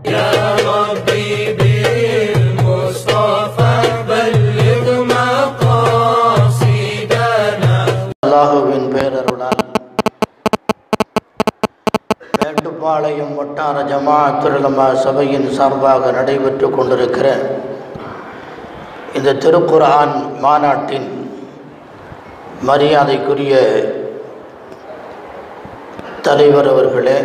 يا ربي بالمصطفى بلغ مقاصدنا அல்லாஹுவின் பேரருளால் மேட்டுப்பாளையம் வட்டார ஜமாத்துலமா சபையின் சார்பாக நடைபெற்று கொண்டிருக்கிற இந்த திருக்குர்ஆன் மாநாட்டின் மரியாதைக்குரிய தலைவர் அவர்களே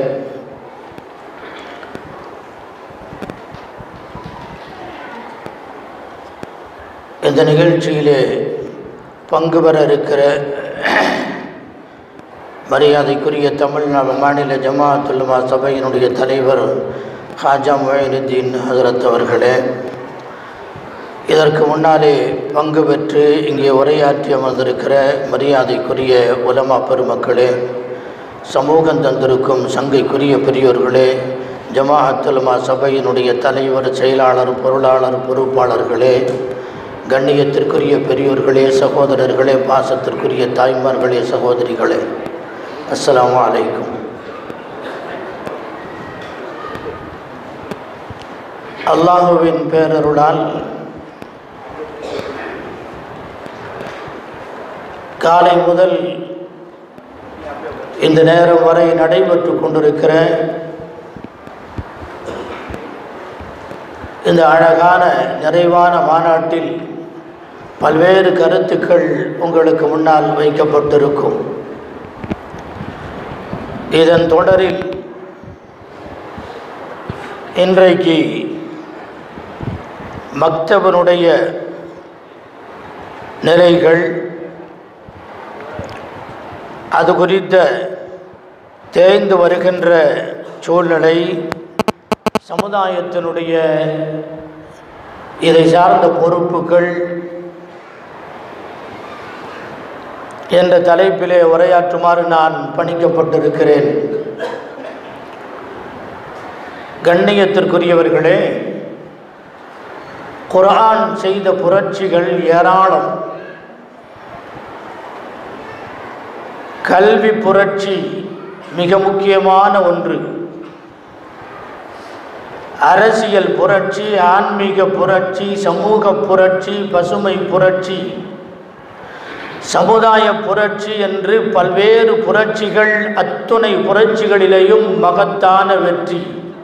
இந்த நிகழ்ச்சியிலே பங்கு பெற இருக்கிற மரியாதைக்குரிய தமிழ்நாடு மாநில ஜமாத்துல்மா சபையினுடைய தலைவர் ஹாஜா மொயினுத்தீன் ஹசரத் அவர்களே இதற்கு முன்னாலே பங்கு பெற்று இங்கே உரையாற்றி அமர்ந்திருக்கிற மரியாதைக்குரிய உலமா பெருமக்களே சமூகம் தந்திருக்கும் சங்கைக்குரிய பெரியோர்களே ஜமாஅத்துல்மா சபையினுடைய தலைவர் செயலாளர் பொருளாளர் பொறுப்பாளர்களே கண்ணியத்திற்குரிய பெரியோர்களே சகோதரர்களே பாசத்திற்குரிய தாய்மார்களே சகோதரிகளே அஸ்ஸலாமு அலைக்கும் அல்லாஹுவின் பேரருளால் காலை முதல் இந்த நேரம் வரை நடைபெற்று கொண்டிருக்கிற இந்த அழகான நிறைவான மாநாட்டில் பல்வேறு கருத்துக்கள் உங்களுக்கு முன்னால் வைக்கப்பட்டிருக்கும் இதன் தொடரில் இன்றைக்கு மக்தபனுடைய நிலைகள் அது குறித்த தேய்ந்து வருகின்ற சூழ்நிலை சமுதாயத்தினுடைய இதை சார்ந்த பொறுப்புகள் என்ற தலைப்பிலே உரையாற்றுமாறு நான் பணிக்கப்பட்டிருக்கிறேன் கண்ணியத்திற்குரியவர்களே குர்ஆன் செய்த புரட்சிகள் ஏராளம் கல்வி புரட்சி மிக முக்கியமான ஒன்று அரசியல் புரட்சி ஆன்மீக புரட்சி சமூக புரட்சி பசுமை புரட்சி சமுதாய புரட்சி என்று பல்வேறு புரட்சிகள் அத்துணை புரட்சிகளிலேயும் மகத்தான வெற்றி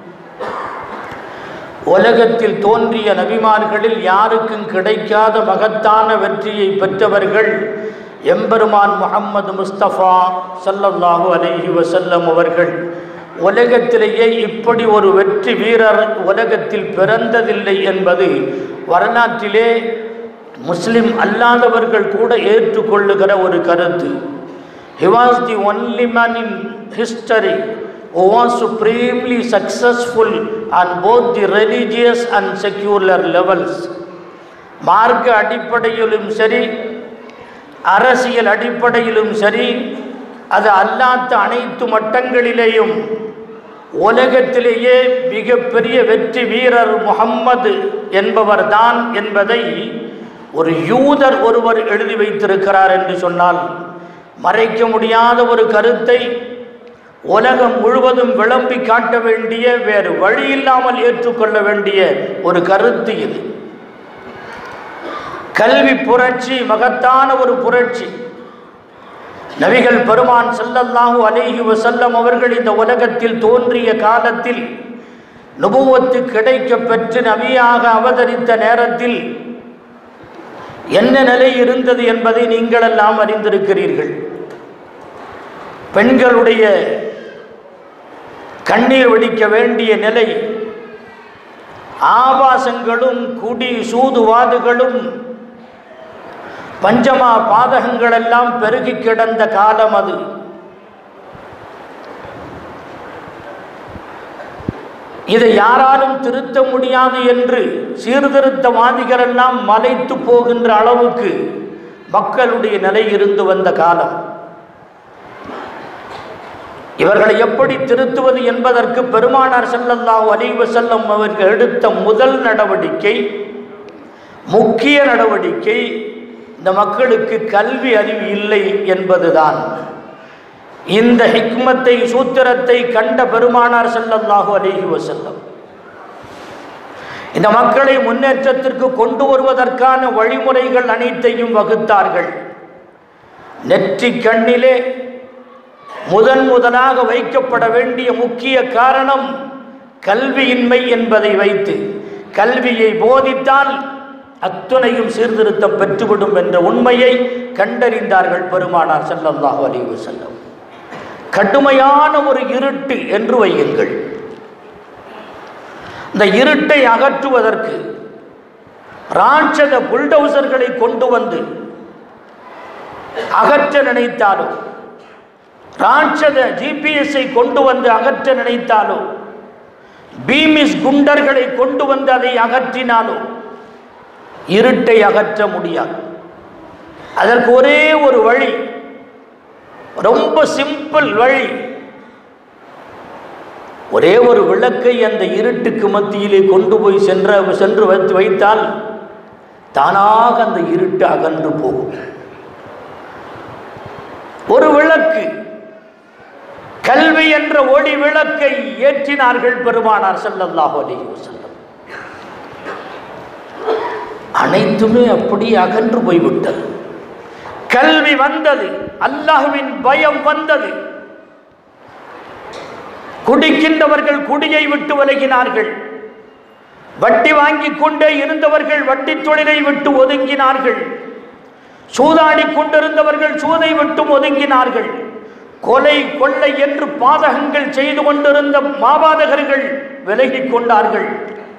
உலகத்தில் தோன்றிய நபிமார்களில் யாருக்கும் கிடைக்காத மகத்தான வெற்றியை பெற்றவர்கள் எம்பெருமான் முகம்மது முஸ்தபா சல்லல்லாஹு அலைஹி வசல்லம் அவர்கள் உலகத்திலேயே இப்படி ஒரு வெற்றி வீரர் உலகத்தில் பிறந்ததில்லை என்பது வரலாற்றிலே முஸ்லிம் அல்லாதவர்கள் கூட ஏற்றுக்கொள்ளுகிற ஒரு கருத்து he was the only man in history who was supremely successful on both the religious and secular levels மார்க்க அடிப்படையிலும் சரி அரசியல் அடிப்படையிலும் சரி அது அல்லாத அனைத்து மட்டங்களிலேயும் உலகத்திலேயே மிகப்பெரிய வெற்றி வீரர் முகம்மது என்பவர்தான் என்பதை ஒரு யூதர் ஒருவர் எழுதி வைத்திருக்கிறார் என்று சொன்னால் மறைக்க முடியாத ஒரு கருத்தை உலகம் முழுவதும் விளம்பி காட்ட வேண்டிய வேறு வழி இல்லாமல் ஏற்றுக்கொள்ள வேண்டிய ஒரு கருத்து இது கல்வி புரட்சி மகத்தான ஒரு புரட்சி நபிகள் பெருமான் ஸல்லல்லாஹு அலைஹி வஸல்லம் அவர்கள் இந்த உலகத்தில் தோன்றிய காலத்தில் நுபுவத்து கிடைக்க பெற்று நபியாக அவதரித்த நேரத்தில் என்ன நிலை இருந்தது என்பதை நீங்களெல்லாம் அறிந்திருக்கிறீர்கள் பெண்களுடைய கண்ணீர் வெடிக்க வேண்டிய நிலை ஆபாசங்களும் குடி சூதுவாதுகளும் பஞ்சமா பாதகங்களெல்லாம் பெருகி கிடந்த காலம் அது இதை யாராலும் திருத்த முடியாது என்று சீர்திருத்தவாதிகளெல்லாம் மலைத்து போகின்ற அளவுக்கு மக்களுடைய நிலை இருந்து வந்த காலம் இவர்களை எப்படி திருத்துவது என்பதற்கு பெருமானார் ஸல்லல்லாஹு அலைஹி வஸல்லம் அவர்கள் எடுத்த முதல் நடவடிக்கை முக்கிய நடவடிக்கை இந்த மக்களுக்கு கல்வி அறிவு இல்லை என்பதுதான் இந்த ஹிக்மத்தை சூத்திரத்தை கண்ட பெருமானார் ஸல்லல்லாஹு அலைஹி வஸல்லம் இந்த மக்களை முன்னேற்றத்திற்கு கொண்டு வருவதற்கான வழிமுறைகள் அனைத்தையும் வகுத்தார்கள் நெற்றி கண்ணிலே முதன் முதலாக வைக்கப்பட வேண்டிய முக்கிய காரணம் கல்வியின்மை என்பதை வைத்து கல்வியை போதித்தால் அத்துணையும் சீர்திருத்தம் பெற்றுவிடும் என்ற உண்மையை கண்டறிந்தார்கள் பெருமானார் ஸல்லல்லாஹு அலைஹி வஸல்லம் கடுமையான ஒரு இருட்டு என்று வையுங்கள் இந்த இருட்டை அகற்றுவதற்கு ராட்சத புல்டவுசர்களை கொண்டு வந்து அகற்ற நினைத்தாலோ ராட்சத ஜிபிஎஸ்ஐ கொண்டு வந்து அகற்ற நினைத்தாலோ பீமிஸ் குண்டர்களை கொண்டு வந்து அதை அகற்றினாலோ இருட்டை அகற்ற முடியாது அதற்கு ஒரே ஒரு வழி ரொம்ப சிம்பிள் வழி ஒரே ஒரு விளக்கை அந்த இருட்டுக்கு மத்தியிலே கொண்டு போய் சென்ற சென்று வைத்து வைத்தால் தானாக அந்த இருட்டு அகன்று போகும் ஒரு விளக்கு கல்வி என்ற ஒளி விளக்கை ஏற்றினார்கள் பெருமானார் ஸல்லல்லாஹு அலைஹி வஸல்லம் அனைத்துமே அப்படி அகன்று போய்விட்டது கல்வி வந்தது அல்லாஹ்வின் பயம் வந்தது குடிக்கின்றவர்கள் குடியை விட்டு விலகினார்கள் வட்டி வாங்கிக் கொண்டே இருந்தவர்கள் வட்டி தொழிலை விட்டு ஒதுங்கினார்கள் சூதாடி கொண்டிருந்தவர்கள் சூதை விட்டும் ஒதுங்கினார்கள் கொலை கொள்ளை என்று பாதகங்கள் செய்து கொண்டிருந்த மாபாதகர்கள் விலகிக் கொண்டார்கள்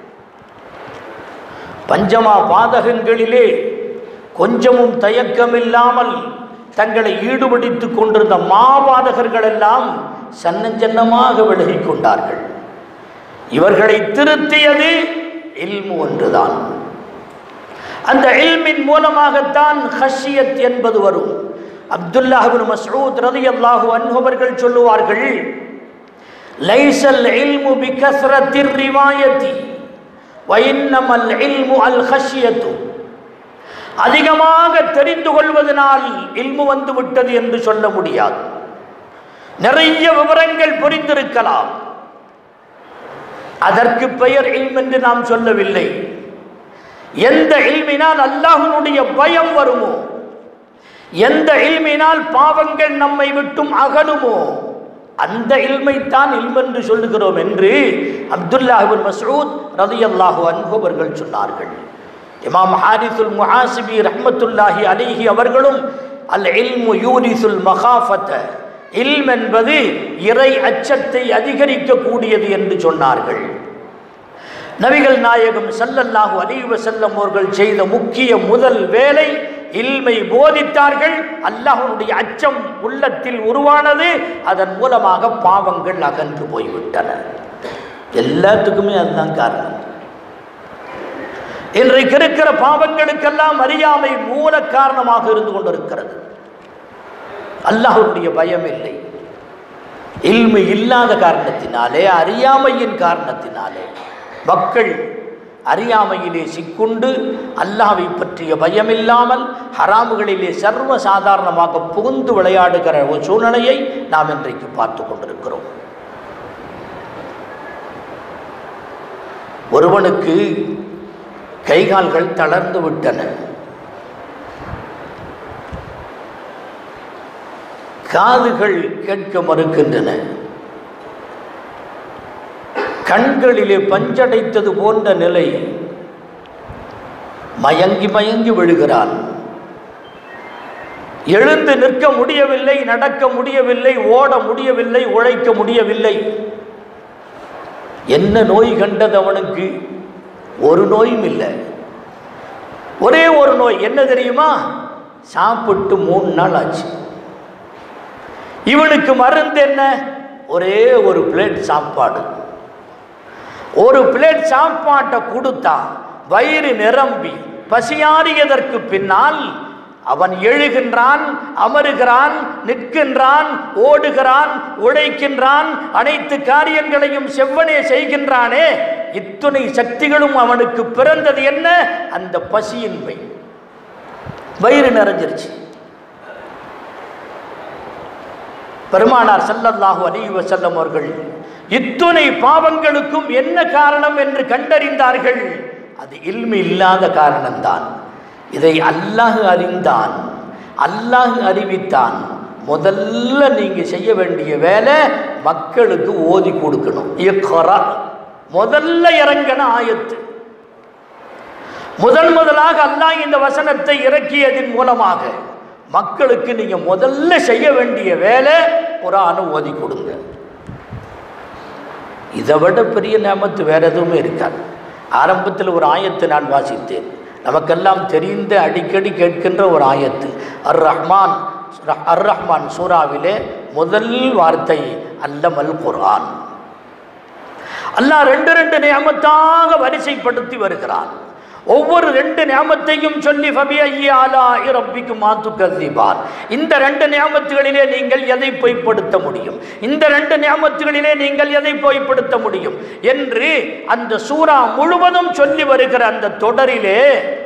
பஞ்சமா பாதகங்களிலே கொஞ்சமும் தயக்கமில்லாமல் தங்களை ஈடுபடுத்திக் கொண்டிருந்த மாபாதகர்கள் எல்லாம் சன்னஞ்சன்னமாக விலகிக் கொண்டார்கள் இவர்களை திருத்தியது இல்மு ஒன்றுதான் அந்த இல்மின் மூலமாகத்தான் ஹஷியத் என்பது வரும் அப்துல்லாஹிபின் மஸ்ஊத் ரலியல்லாஹு அன்ஹு அவர்கள் சொல்லுவார்கள் லைசல் இல்மு பிகஸ்ரத்திர் ரிவாயத்தி வைன்னமல் இல்மு அல் ஹஷியத்து அதிகமாக தெரிந்து கொள்வதனால் இல்மு வந்து விட்டது என்று சொல்ல முடியாது நிறைய விவரங்கள் புரிந்திருக்கலாம் அதற்கு பெயர் இல்ம் என்று நாம் சொல்லவில்லை எந்த இல்மினால் அல்லாஹ்வினுடைய பயம் வருமோ எந்த இல்மினால் பாவங்கள் நம்மை விட்டும் அகலுமோ அந்த இல்மைத்தான் இல்ம் என்று சொல்லுகிறோம் என்று அப்துல்லாஹிபின் மஸ்ஊத் ரலியல்லாஹு அன்ஹு அவர்கள் சொன்னார்கள் இமாம் ஹாரிசுல் முஹாசிபி ரஹ்மத்துல்லாஹி அலைஹி அவர்களும் அல் இல்மு யூரிசுல் மகாஃபத்த இல்ம் என்பது இறை அச்சத்தை அதிகரிக்கக்கூடியது என்று சொன்னார்கள் நபிகள் நாயகம் ஸல்லல்லாஹு அலைஹி வஸல்லம் அவர்கள் செய்த முக்கிய முதல் வேலை இல்மை போதித்தார்கள் அல்லாஹ்வுடைய அச்சம் உள்ளத்தில் உருவானது அதன் மூலமாக பாவங்கள் அகன்று போய்விட்டன எல்லாத்துக்குமே அதுதான் காரணம் இன்றைக்கு இருக்கிற பாவங்களுக்கெல்லாம் அறியாமை மூல காரணமாக இருந்து கொண்டிருக்கிறது அல்லாஹ்வுடைய பயம் இல்லை இல்மு இல்லாத காரணத்தினாலே அறியாமையின் காரணத்தினாலே மக்கள் அறியாமையிலே சிக்குண்டு அல்லாவை பற்றிய பயமில்லாமல் ஹராமுகளிலே சர்வ சாதாரணமாக புகுந்து விளையாடுகிற ஒரு சூழ்நிலையை நாம் இன்றைக்கு பார்த்து கொண்டிருக்கிறோம் ஒருவனுக்கு கைகால்கள் தளர்ந்து விட்டன காதுகள் கேட்க மறுக்கின்றன கண்களிலே பஞ்சடைத்தது போன்ற நிலை மயங்கி மயங்கி விழுகிறான் எழுந்து நிற்க முடியவில்லை நடக்க முடியவில்லை ஓட முடியவில்லை உழைக்க முடியவில்லை என்ன நோய் கண்டது அவனுக்கு ஒரு நோயும் இல்லை ஒரே ஒரு நோய் என்ன தெரியுமா சாப்பிட்டு மூணு நாள் ஆச்சு இவனுக்கு மருந்து என்ன ஒரே ஒரு பிளேட் சாப்பாடு ஒரு பிளேட் சாப்பாட்டை கொடுத்தா வயிறு நிரம்பி பசியாறியதற்கு பின்னால் அவன் எழுகின்றான் அமருகிறான் நிற்கின்றான் ஓடுகிறான் உழைக்கின்றான் அனைத்து காரியங்களையும் செவ்வனே செய்கின்றானே இத்துணை சக்திகளும் அவனுக்கு பிறந்தது என்ன அந்த பசியின்மை வயிறு நிறைஞ்சிருச்சு பெருமானார் ஸல்லல்லாஹு அலைஹி வஸல்லம் அவர்கள் இத்துணை பாவங்களுக்கும் என்ன காரணம் என்று கண்டறிந்தார்கள் அது இல்மு இல்லாத காரணம்தான் இதை அல்லாஹ் அறிந்தான் அல்லாஹ் அறிவித்தான் முதல்ல நீங்க செய்ய வேண்டிய வேலை மக்களுக்கு ஓதி கொடுக்கணும் இக்ரா முதல்ல இறங்கின ஆயத்து முதல் முதலாக அல்லாஹ் இந்த வசனத்தை இறக்கியதின் மூலமாக மக்களுக்கு நீங்க முதல்ல செய்ய வேண்டிய வேலை குரானை ஓதி கொடுங்க இதை விட பெரிய நேமத்து வேற எதுவுமே இருக்காது ஆரம்பத்தில் ஒரு ஆயத்தை நான் வாசித்தேன் நமக்கெல்லாம் தெரிந்த அடிக்கடி கேட்கின்ற ஒரு ஆயத்து அர் ரஹ்மான் அர் ரஹ்மான் சூறாவிலே முதல் வார்த்தை அல்லமல் குர்ஆன் அல்லாஹ் ரெண்டு ரெண்டு நியமத்தாக வரிசைப்படுத்தி வருகிறான் ஒவ்வொரு ரெண்டு நியமத்தையும் சொல்லி ஃபபிஐயாலா ரப்பிக்கு மாத்து கல்திபார் இந்த ரெண்டு நியமத்துகளிலே நீங்கள் எதை பொய்ப்படுத்த முடியும் இந்த ரெண்டு நியமத்துகளிலே நீங்கள் எதை பொய்ப்படுத்த முடியும் என்று அந்த சூரா முழுவதும் சொல்லி வருகிற அந்த தொடரிலே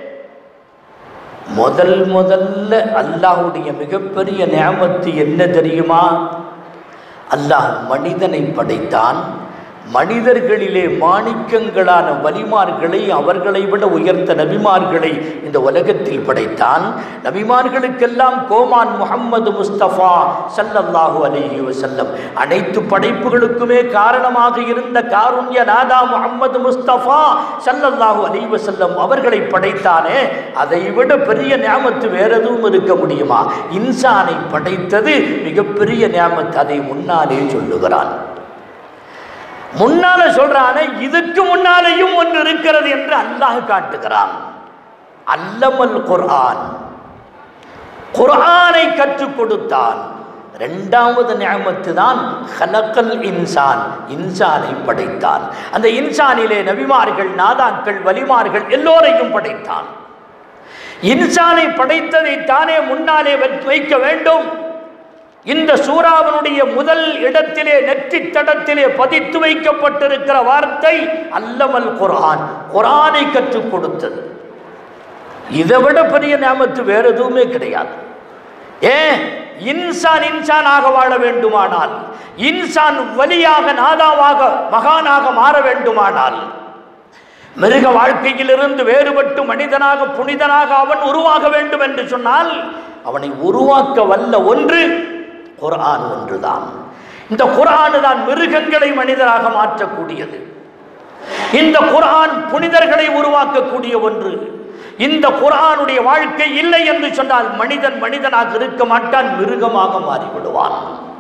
முதல் முதல்ல அல்லாஹ்வுடைய மிகப்பெரிய நியமத்து என்ன தெரியுமா அல்லாஹ் மனிதனை படைத்தான் மனிதர்களிலே மாணிக்கங்களான வலிமார்களை அவர்களை விட உயர்ந்த நபிமார்களை இந்த உலகத்தில் படைத்தான் நபிமார்களுக்கெல்லாம் கோமான் முஹம்மது முஸ்தபா ஸல்லல்லாஹு அலைஹி வஸல்லம் அனைத்து படைப்புகளுக்குமே காரணமாக இருந்த காருண்ய நாதா முஹம்மது முஸ்தபா ஸல்லல்லாஹு அலைஹி வஸல்லம் அவர்களை படைத்தானே அதை விட பெரிய நியாமத்து வேற எதுவும் இருக்க முடியுமா இன்சானை படைத்தது மிகப்பெரிய நியாமத்து அதை முன்னாலே சொல்லுகிறான் முன்னால சொல்றானே இதுக்கு முன்னாலேயும் ஒன்று இருக்கிறது என்று அல்லாஹ் காட்டுகிறான் அல்லமல் குர்ஆன் குர்ஆனை கற்றுக் கொடுத்தான் இரண்டாவது நியமத்து தான் ஹலக்கல் இன்சான் இன்சானை படைத்தான் அந்த இன்சானிலே நபிமார்கள் நாதாக்கள் வலிமார்கள் எல்லோரையும் படைத்தான் இன்சானை படைத்ததை தானே முன்னாலே வைத்- வைக்க வேண்டும் இந்த சூறாவனுடைய முதல் இடத்திலே நெற்றித் தடத்திலே பதித்து வைக்கப்பட்டிருக்கிற வார்த்தை அல்லமல் குர்ஆன் குர்ஆனை கற்றுக் கொடுத்தது இதை விட பெரிய நியமத்து வேற எதுவுமே கிடையாது ஏன் இன்சான் இன்சானாக வாழ வேண்டுமானால் இன்சான் வலியாக நாதாவாக மகானாக மாற வேண்டுமானால் மிருக வாழ்க்கையிலிருந்து வேறுபட்டு மனிதனாக புனிதனாக அவன் உருவாக வேண்டும் என்று சொன்னால் அவனை உருவாக்க வல்ல ஒன்று குர்ஆன் ஒன்றுதான் இந்த குர்ஆன் தான் மிருகங்களை மனிதராக மாற்றக்கூடியது இந்த குர்ஆன் புனிதர்களை உருவாக்கக்கூடிய ஒன்று இந்த குர்ஆனுடைய வாழ்க்கை இல்லை என்று சொன்னால் மனிதன் மனிதனாக இருக்க மாட்டான் மிருகமாக மாறிவிடுவான்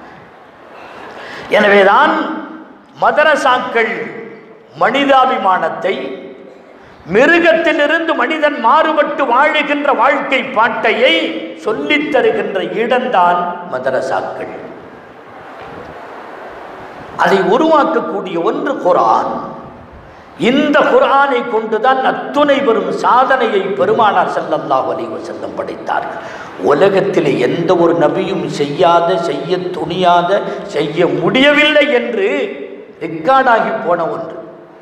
எனவேதான் மதரசாக்கள் மனிதாபிமானத்தை மிருகத்திலிருந்து மனிதன் மாறுபட்டு வாழுகின்ற வாழ்க்கை பாட்டையை சொல்லித் தருகின்ற இடம்தான் மதரசாக்கள் அதை உருவாக்கக்கூடிய ஒன்று குர்ஆன் இந்த குர்ஆனை கொண்டுதான் அத்துணை பெரும் சாதனையை பெருமானார் ஸல்லல்லாஹு அலைஹி வஸல்லம் படைத்தார்கள் உலகத்திலே எந்த ஒரு நபியும் செய்யாத செய்ய துணியாத செய்ய முடியவில்லை என்று ரெக்கார்டாகி போன ஒன்று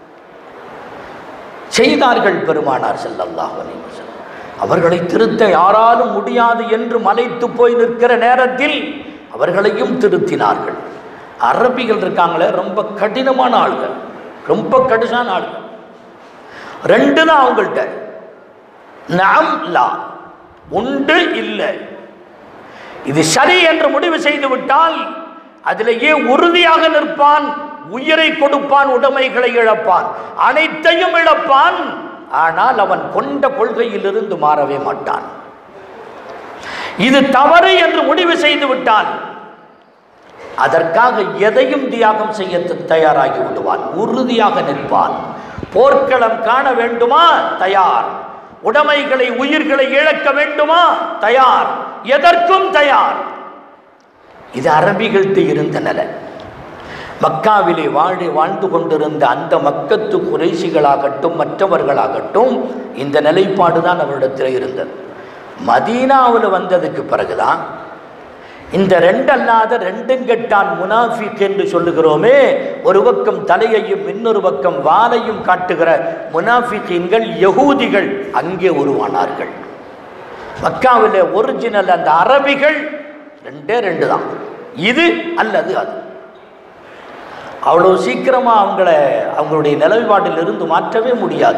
செய்தார்கள் பெருமானார் ஸல்லல்லாஹு அலைஹி வஸல்லம் அவர்களை திருத்த யாராலும் முடியாது என்று மலைத்து போய் நிற்கிற நேரத்தில் அவர்களையும் திருத்தினார்கள் அரபிகள் இருக்காங்களே ரொம்ப கடினமான ஆள்கள் ரொம்ப கடுசான ஆள்கள் ரெண்டு தான் அவங்கள்ட்ட நாம் லா உண்டு இல்லை இது சரி என்று முடிவு செய்து விட்டால் அதிலேயே உறுதியாக நிற்பான் உயிரை கொடுப்பான் உடைமைகளை இழப்பான் அனைத்தையும் இழப்பான் ஆனால் அவன் கொண்ட கொள்கையிலிருந்து மாறவே மாட்டான் இது தவறு என்று முடிவு செய்து விட்டான் அதற்காக எதையும் தியாகம் செய்ய த- தயாராகி விடுவான் உறுதியாக நிற்பான் போர்க்களம் காண வேண்டுமா தயார் உடைமைகளை உயிர்களை இழக்க வேண்டுமா தயார் எதற்கும் தயார் இது அரபிகள்கிட்ட இருந்த நிலை மக்காவிலே வாழி வாழ்ந்து கொண்டிருந்த அந்த மக்கத்து குறைசிகளாகட்டும் மற்றவர்களாகட்டும் இந்த நிலைப்பாடு தான் அவரிடத்தில் இருந்தது மதீனாவில் வந்ததுக்கு பிறகுதான் இந்த ரெண்டல்லாத ரெண்டுங்கெட்டான் முனாஃபிக் என்று சொல்லுகிறோமே ஒரு பக்கம் தலையையும் இன்னொரு பக்கம் வாலையும் காட்டுகிற முனாஃபிகீன்கள் யகூதிகள் அங்கே உருவானார்கள் மக்காவில் ஒரிஜினல் அந்த அரபிகள் ரெண்டே ரெண்டு தான் இது அல்லது அது அவ்வளோ சீக்கிரமாக அவங்கள அவங்களுடைய நிலைப்பாட்டிலிருந்து மாற்றவே முடியாது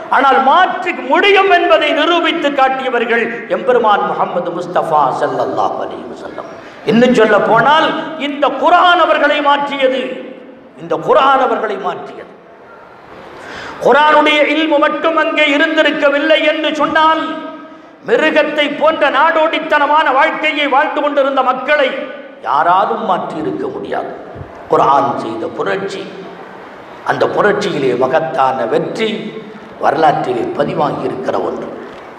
ஆனால் மாற்றி முடியும் என்பதை நிரூபித்து காட்டியவர்கள் எம்பெருமான் முகமது முஸ்தபா ஸல்லல்லாஹு அலைஹி வஸல்லம் இன்னும் சொல்ல போனால் இந்த குர்ஆன் அவர்களை மாற்றியது இந்த குர்ஆன் அவர்களை மாற்றியது குர்ஆனுடைய இல்மு மட்டும் அங்கே இருந்திருக்கவில்லை என்று சொன்னால் மிருகத்தை போன்ற நாடோடித்தனமான வாழ்க்கையை வாழ்ந்து கொண்டிருந்த மக்களை யாராலும் மாற்றி இருக்க முடியாது குர்ஆன் செய்த புரட்சி அந்த புரட்சியிலே மகத்தான வெற்றி வரலாற்றிலே பதிவாகி இருக்கிற ஒன்று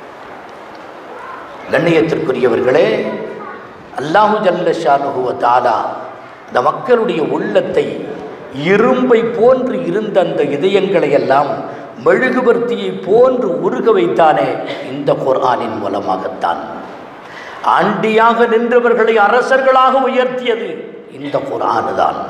கண்ணியத்திற்குரியவர்களே அல்லாஹு ஜல்லஷானுகுவ தாலா இந்த மக்களுடைய உள்ளத்தை இரும்பை போன்று இருந்த அந்த இதயங்களை எல்லாம் மெழுகுபர்த்தியை போன்று உருக வைத்தானே இந்த குர்ஆனின் மூலமாகத்தான் ஆண்டியாக நின்றவர்களை அரசர்களாக உயர்த்தியது இந்த குர்ஆன் தான்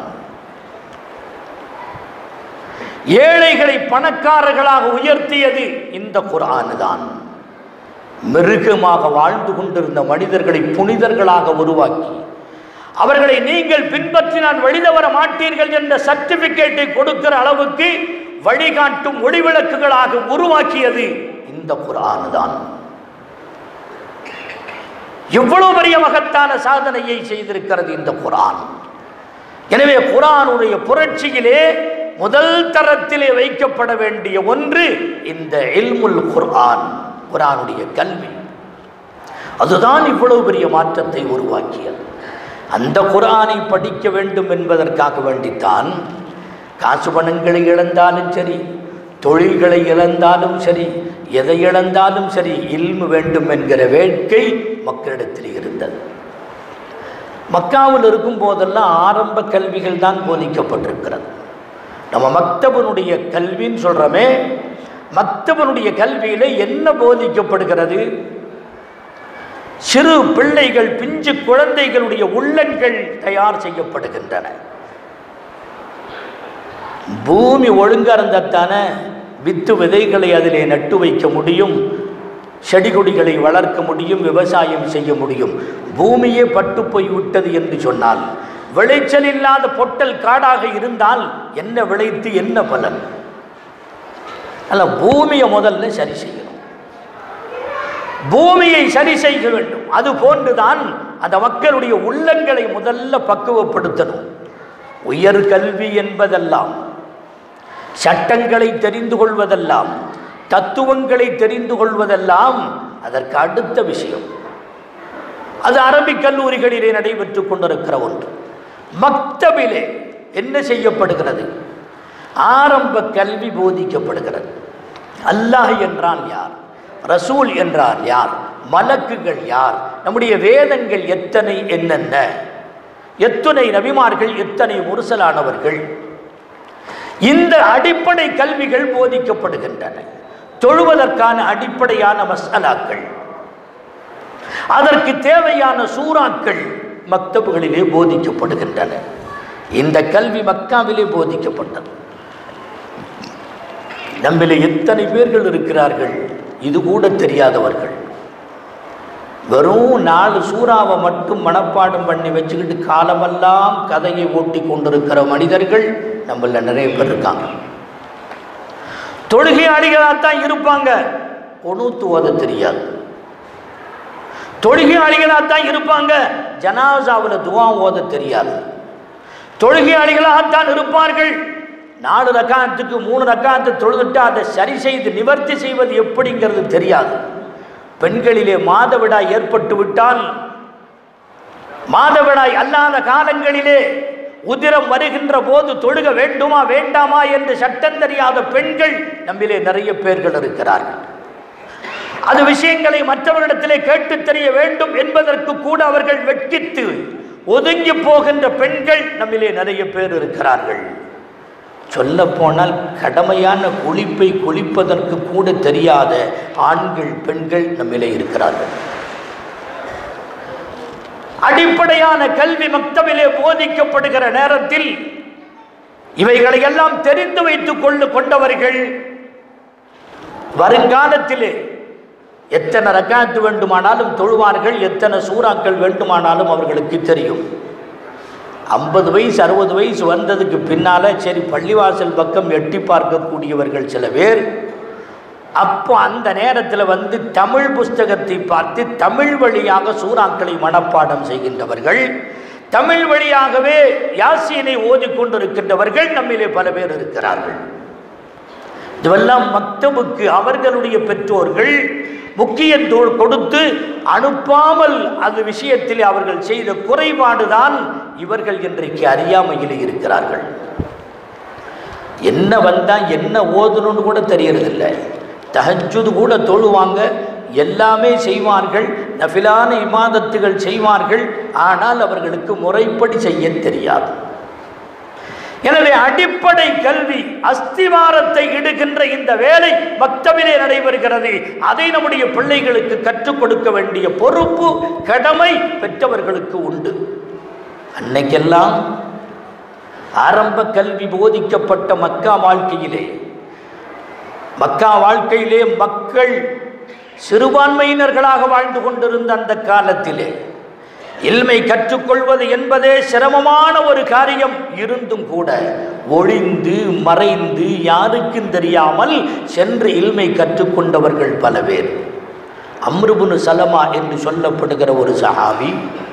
ஏழைகளை பணக்காரர்களாக உயர்த்தியது இந்த குர்ஆன் தான் மிருகமாக வாழ்ந்து கொண்டிருந்த மனிதர்களை புனிதர்களாக உருவாக்கி அவர்களை நீங்கள் பின்பற்றினால் வழிதவர மாட்டீர்கள் என்ற சர்டிபிகேட்டை கொடுக்கிற அளவுக்கு வழிகாட்டும் ஒளிவிளக்குகளாக உருவாக்கியது இந்த குர்ஆன் தான் எவ்வளவு பெரிய மகத்தான சாதனையை செய்திருக்கிறது இந்த குர்ஆன் எனவே குர்ஆனுடைய புரட்சியிலே முதல் தரத்திலே வைக்கப்பட வேண்டிய ஒன்று இந்த இல்முல் குர்ஆன் குர்ஆனுடைய கல்வி அதுதான் இவ்வளவு பெரிய மாற்றத்தை உருவாக்கியது அந்த குர்ஆனை படிக்க வேண்டும் என்பதற்காக வேண்டித்தான் காசு பணங்களை இழந்தாலும் சரி தொழில்களை இழந்தாலும் சரி எதை இழந்தாலும் சரி இல்மு வேண்டும் என்கிற வேட்கை மக்களிடத்தில் இருந்தது மக்காவில் இருக்கும் போதெல்லாம் ஆரம்ப கல்விகள் தான் போதிக்கப்பட்டிருக்கிறது நம்ம மக்தபனுடைய கல்வின்னு சொல்கிறோமே மக்தபனுடைய கல்வியில் என்ன போதிக்கப்படுகிறது சிறு பிள்ளைகள் பிஞ்சு குழந்தைகளுடைய உள்ளங்கள் தயார் செய்யப்படுகின்றன பூமி ஒழுங்கா இருந்தாத்தானே வித்து விதைகளை அதிலே நட்டு வைக்க முடியும் செடி கொடிகளை வளர்க்க முடியும் விவசாயம் செய்ய முடியும் பூமியே பட்டு போய் விட்டது என்று சொன்னால் விளைச்சல் இல்லாத பொட்டல் காடாக இருந்தால் என்ன விளைத்து என்ன பலன் அல்ல பூமியை முதல்ல சரி செய்யணும் பூமியை சரி செய்ய வேண்டும் அது போன்றுதான் அந்த மக்களுடைய உள்ளங்களை முதல்ல பக்குவப்படுத்தணும் உயர் கல்வி என்பதெல்லாம் சட்டங்களை தெரிந்து கொள்வதெல்லாம் தத்துவங்களை தெரிந்து கொள்வதெல்லாம் அதற்கு அடுத்த விஷயம் அது அரபிக் கல்லூரிகளிலே நடைபெற்றுக் கொண்டிருக்கிற ஒன்று மக்தபிலே என்ன செய்யப்படுகிறது ஆரம்ப கல்வி போதிக்கப்படுகிறது அல்லாஹ் என்றால் யார் ரசூல் என்றால் யார் மலக்குகள் யார் நம்முடைய வேதங்கள் எத்தனை என்னென்ன எத்தனை நபிமார்கள் எத்தனை முரசலானவர்கள் இந்த அடிப்படை கல்விகள் போதிக்கப்படுகின்றன தொழுவதற்கான அடிப்படையான மசாலாக்கள் அதற்கு தேவையான சூறாக்கள் மக்தபுகளிலே போதிக்கப்படுகின்றன இந்த கல்வி மக்காவிலே போதிக்கப்பட்டது நம்மிலே எத்தனை பேர்கள் இருக்கிறார்கள் இது கூட தெரியாதவர்கள் வெறும் நாலு சூறாவை மட்டும் மனப்பாடம் பண்ணி வச்சுக்கிட்டு காலமெல்லாம் கதையை ஓட்டி கொண்டிருக்கிற மனிதர்கள் நம்மள நிறைய பேர் இருக்காங்க தொழுகையாளிகளாகத்தான் இருப்பாங்க கொணுத்து ஓத தெரியாது தொழுகையாளிகளாகத்தான் இருப்பாங்க ஜனாசாவில் துவா ஓத தெரியாது தொழுகையாளிகளாகத்தான் இருப்பார்கள் நாலு ரக்காத்துக்கு மூணு ரக்காத்து தொழுதுட்டு அதை சரி செய்து நிவர்த்தி செய்வது எப்படிங்கிறது தெரியாது பெண்களிலே மாதவிடாய் ஏற்பட்டு விட்டால் மாதவிடாய் அல்லாத காலங்களிலே உதிரம் வருகின்ற போது தொழுக வேண்டுமா வேண்டாமா என்று சட்டம் தெரியாத பெண்கள் நம்மிலே நிறைய பேர்கள் இருக்கிறார்கள் அது விஷயங்களை மற்றவரிடத்திலே கேட்டு தெரிய வேண்டும் என்பதற்கு கூட அவர்கள் வெட்கித்து ஒதுங்கி போகின்ற பெண்கள் நம்மிலே நிறைய பேர் இருக்கிறார்கள் சொல்ல போனால் கடமையான குளிப்பை குளிப்பதற்கு கூட தெரியாத ஆண்கள் பெண்கள் நம்மிலே இருக்கிறார்கள் அடிப்படையான கல்வி மக்தபிலே போதிக்கப்படுகிற நேரத்தில் இவைகளை எல்லாம் தெரிந்து வைத்துக் கொண்டு கொண்டவர்கள் வருங்காலத்திலே எத்தனை ரக்காத்து வேண்டுமானாலும் தொழுவார்கள் எத்தனை சூறாக்கள் வேண்டுமானாலும் அவர்களுக்கு தெரியும் ஐம்பது வயசு அறுபது வயசு வந்ததுக்கு பின்னால சரி பள்ளிவாசல் பக்கம் எட்டி பார்க்கக்கூடியவர்கள் சில பேர் அப்போ அந்த நேரத்தில் வந்து தமிழ் புஸ்தகத்தை பார்த்து தமிழ் வழியாக சூறாக்களை மனப்பாடம் செய்கின்றவர்கள் தமிழ் வழியாகவே யாசீனை ஓதிக்கொண்டிருக்கின்றவர்கள் நம்மிலே பல பேர் இருக்கிறார்கள் இதுவெல்லாம் மக்தபுக்கு அவர்களுடைய பெற்றோர்கள் முக்கியத்துவம் கொடுத்து அனுப்பாமல் அது விஷயத்தில் அவர்கள் செய்த குறைபாடுதான் இவர்கள் இன்றைக்கு அறியாமையில் இருக்கிறார்கள் என்ன வந்தா என்ன ஓதணும்னு கூட தெரியறதில்ல தஹஜ்ஜுது கூட தொழுவாங்க எல்லாமே செய்வார்கள் நஃபிலான இமாதத்துகள் செய்வார்கள் ஆனால் அவர்களுக்கு முறைப்படி செய்ய தெரியாது எனவே அடிப்படை கல்வி அஸ்திவாரத்தை இடுகின்ற இந்த வேலை மக்தபிலே நடைபெறுகிறது அதை நம்முடைய பிள்ளைகளுக்கு கற்றுக் கொடுக்க வேண்டிய பொறுப்பு கடமை பெற்றவர்களுக்கு உண்டு அன்னைக்கெல்லாம் ஆரம்ப கல்வி போதிக்கப்பட்ட மக்கா வாழ்க்கையிலே மக்கா வாழ்க்கையிலே மக்கள் சிறுபான்மையினர்களாக வாழ்ந்து கொண்டிருந்த அந்த காலத்திலே இல்மை கற்றுக்கொள்வது என்பதே சிரமமான ஒரு காரியம் இருந்தும் கூட ஒளிந்து மறைந்து யாருக்கும் தெரியாமல் சென்று இல்மை கற்றுக்கொண்டவர்கள் பல பேர் அம்ருபுனு சலமா என்று சொல்லப்படுகிற ஒரு சஹாபி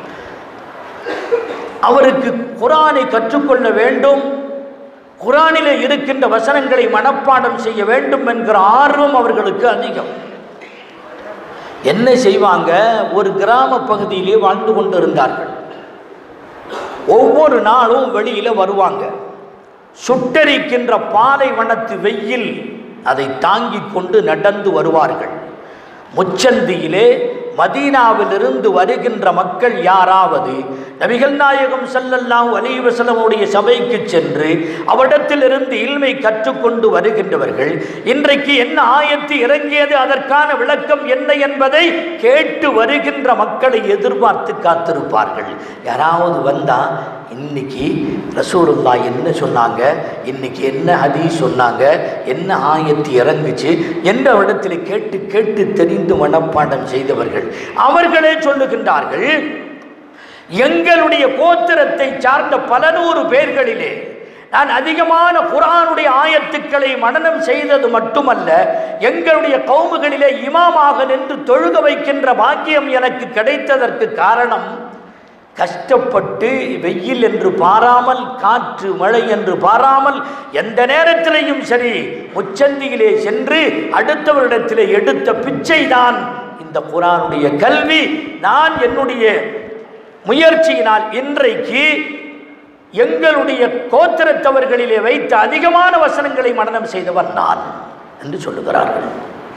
அவருக்கு குரானை கற்றுக்கொள்ள வேண்டும் குரானிலே இருக்கின்ற வசனங்களை மனப்பாடம் செய்ய வேண்டும் என்கிற ஆர்வம் அவர்களுக்கு அதிகம் என்ன செய்வாங்க ஒரு கிராம பகுதியிலே வாழ்ந்து கொண்டிருந்தார்கள் ஒவ்வொரு நாளும் வெளியில வருவாங்க சுட்டரிக்கின்ற பாலைவனத்து வெயில் அதை தாங்கிக் கொண்டு நடந்து வருவார்கள் முச்சந்தியிலே மதீனாவிலிருந்து வருகின்ற மக்கள் யாராவது நபிகள் நாயகம் ஸல்லல்லாஹு அலைஹி வஸல்லமுடைய சபைக்கு சென்று அவரிடத்திலிருந்து இல்மை கற்றுக்கொண்டு வருகின்றவர்கள் இன்றைக்கு என்ன ஆயத்து இறங்கியது அதற்கான விளக்கம் என்ன என்பதை கேட்டு வருகின்ற மக்களை எதிர்பார்த்து காத்திருப்பார்கள் யாராவது வந்தா இன்னைக்கு ரசூலுல்லா என்ன சொன்னாங்க இன்னைக்கு என்ன ஹதீஸ் சொன்னாங்க என்ன ஆயத்து இறங்குச்சு என்ற இடத்தில் கேட்டு கேட்டு தெரிந்து மனப்பாடம் செய்தவர்கள் அவர்களே சொல்லுகின்றார்கள் எங்களுடைய கோத்திரத்தை சார்ந்த பல நூறு பேர்களிலே நான் அதிகமான குரானுடைய ஆயத்துக்களை மனனம் செய்தது மட்டுமல்ல எங்களுடைய கவுமுகளிலே இமாமாக நின்று தொழுக வைக்கின்ற பாக்கியம் எனக்கு கிடைத்ததற்கு காரணம் கஷ்டப்பட்டு வெயில் என்று பாராமல் காற்று மழை என்று பாராமல் எந்த நேரத்திலேயும் சரி முச்சந்தியிலே சென்று அடுத்தவரிடத்திலே எடுத்த பிச்சைதான் இந்த குரானுடைய கல்வி நான் என்னுடைய முயற்சியினால் இன்றைக்கு எங்களுடைய கோத்திரத்தவர்களிலே வைத்த அதிகமான வசனங்களை மனனம் செய்தவன் நான் என்று சொல்லுகிறார்கள்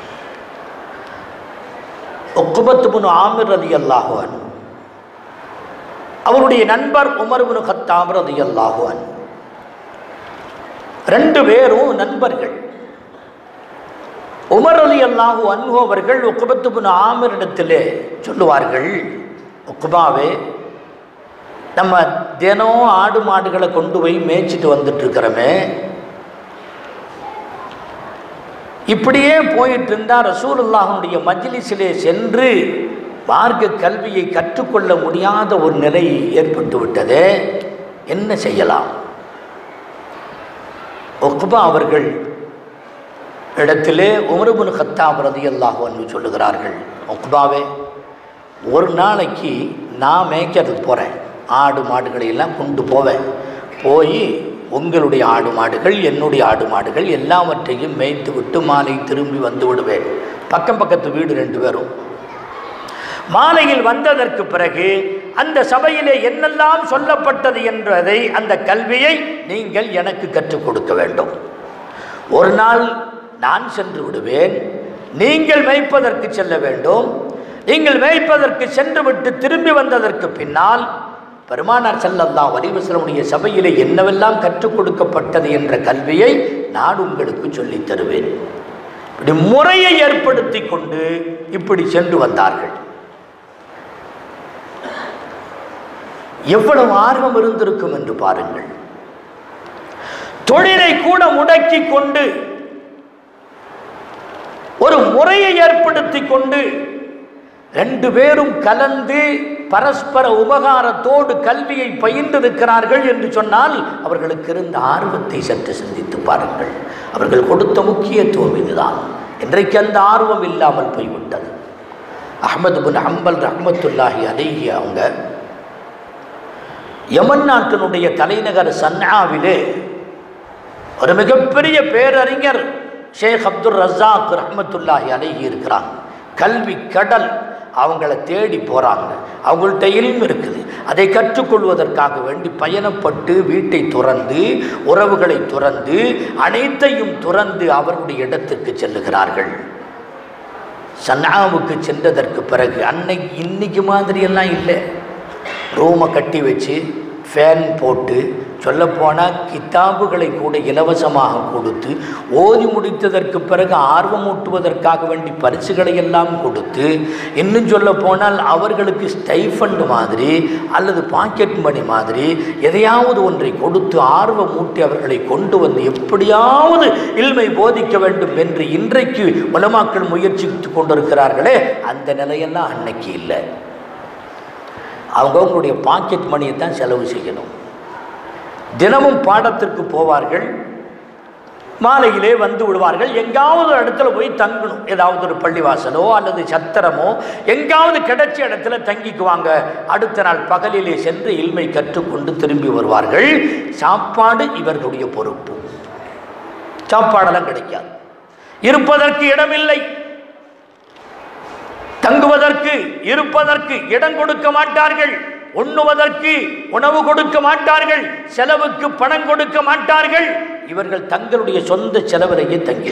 ஒக்குபத்து முன் ஆமிர் ரதி அல்லாஹுவன் அவருடைய நண்பர் உமர் முனு கத்தாம் ரதி அல்லாஹுவன் ரெண்டு பேரும் நண்பர்கள் உமர் அலி அல்லாஹு அன்ஹு அவர்கள் உக்குபத்து பின் ஆமிரிடத்திலே சொல்லுவார்கள் உக்குபாவே நம்ம தினம் ஆடு மாடுகளை கொண்டு போய் மேய்ச்சிட்டு வந்துட்டு இருக்கிறோமே இப்படியே போயிட்டு இருந்தால் ரசூலுல்லாஹனுடைய மஜ்லிஸிலே சென்று மார்க்க கல்வியை கற்றுக்கொள்ள முடியாத ஒரு நிலை ஏற்பட்டு விட்டதே என்ன செய்யலாம் ஒக்குபா அவர்கள் இடத்திலே உமருபுன் கத்தாப் ரதியல்லாஹு அன்ஹு சொல்லுகிறார்கள் ஒக்குபாவே ஒரு நாளைக்கு நான் மேய்க்கிறதுக்கு போகிறேன் ஆடு மாடுகளை எல்லாம் கொண்டு போவேன் போய் உங்களுடைய ஆடு மாடுகள் என்னுடைய ஆடு மாடுகள் எல்லாவற்றையும் மேய்த்து விட்டு மாலை திரும்பி வந்து விடுவேன் பக்கம் பக்கத்து வீடு ரெண்டு பேரும் மாலையில் வந்ததற்கு பிறகு அந்த சபையிலே என்னெல்லாம் சொல்லப்பட்டது என்பதை அந்த கல்வியை நீங்கள் எனக்கு கற்றுக் கொடுக்க வேண்டும் ஒரு நாள் நான் சென்று விடுவேன் நீங்கள் மேய்ப்பதற்கு செல்ல வேண்டும் நீங்கள் மேய்ப்பதற்கு சென்று விட்டு திரும்பி வந்ததற்கு பின்னால் பெருமானார் செல்லல்லாம் வலிவசலமுடைய சபையிலே என்னவெல்லாம் கற்றுக் கொடுக்கப்பட்டது என்ற கல்வியை நான் உங்களுக்கு சொல்லித் தருவேன் இப்படி முறையை ஏற்படுத்தி கொண்டு இப்படி சென்று வந்தார்கள் எவ்வளவு ஆர்வம் இருந்திருக்கும் என்று பாருங்கள் தொழிலை கூட முடக்கி கொண்டு ஒரு முறையை ஏற்படுத்தி கொண்டு ரெண்டு பேரும் கலந்து பரஸ்பர உபகாரத்தோடு கல்வியை பயின்றிருக்கிறார்கள் என்று சொன்னால் அவர்களுக்கு இருந்த ஆர்வத்தை சற்று சிந்தித்து பாருங்கள் அவர்கள் கொடுத்த முக்கியத்துவம் இதுதான் இன்றைக்கு அந்த ஆர்வம் இல்லாமல் போய்விட்டது அஹ்மது பின் ஹம்பல் ரஹ்மத்துல்லாஹி அலைஹி அவங்க யமன் நாட்டினுடைய தலைநகர் சன்னாவிலே ஒரு மிகப்பெரிய பேரறிஞர் ஷேக் அப்துல் ரஸாக் ரஹ்மத்துல்லாஹி அலைஹி இருக்கிறாங்க கல்வி கடல் அவங்கள தேடி போகிறாங்க அவங்கள்ட்ட இல்மு இருக்குது அதை கற்றுக்கொள்வதற்காக வேண்டி பயணப்பட்டு வீட்டை துறந்து உறவுகளை துறந்து அனைத்தையும் துறந்து அவருடைய இடத்துக்கு செல்லுகிறார்கள் சன்னாவுக்கு சென்றதற்கு பிறகு அன்னைக்கு இன்னைக்கு மாதிரியெல்லாம் இல்லை ரூமை கட்டி வச்சு ஃபேன் போட்டு சொல்லப்போனால் கித்தாபுகளை கூட இலவசமாக கொடுத்து ஓதி முடித்ததற்கு பிறகு ஆர்வமூட்டுவதற்காக வேண்டி பரிசுகளை எல்லாம் கொடுத்து இன்னும் சொல்ல போனால் அவர்களுக்கு ஸ்டைஃபண்ட் மாதிரி அல்லது பாக்கெட் மணி மாதிரி எதையாவது ஒன்றை கொடுத்து ஆர்வமூட்டி அவர்களை கொண்டு வந்து எப்படியாவது இல்மை போதிக்க வேண்டும் என்று இன்றைக்கு உலமாக்கள் முயற்சித்து கொண்டிருக்கிறார்களே அந்த நிலையெல்லாம் அன்னைக்கு இல்லை அவங்கவுங்களுடைய பாக்கெட் மணியை தான் செலவு செய்யணும் தினமும் பாடத்திற்கு போவார்கள் மாலையிலே வந்து விடுவார்கள் எங்காவது ஒரு இடத்துல போய் தங்கணும் ஏதாவது ஒரு பள்ளிவாசலோ அல்லது சத்திரமோ எங்காவது கிடைச்ச இடத்துல தங்கிக்குவாங்க அடுத்த நாள் பகலிலே சென்று இல்மை கற்றுக்கொண்டு திரும்பி வருவார்கள் சாப்பாடு இவர்களுடைய பொறுப்பு சாப்பாடெல்லாம் கிடைக்காது இருப்பதற்கு இடமில்லை தங்குவதற்கு இருப்பதற்கு இடம் கொடுக்க மாட்டார்கள் உண்ணுவதற்கு உணவு கொடுக்க மாட்டார்கள் செலவுக்கு பணம் கொடுக்க மாட்டார்கள் இவர்கள் தங்களுடைய சொந்த செலவிலேயே தங்கி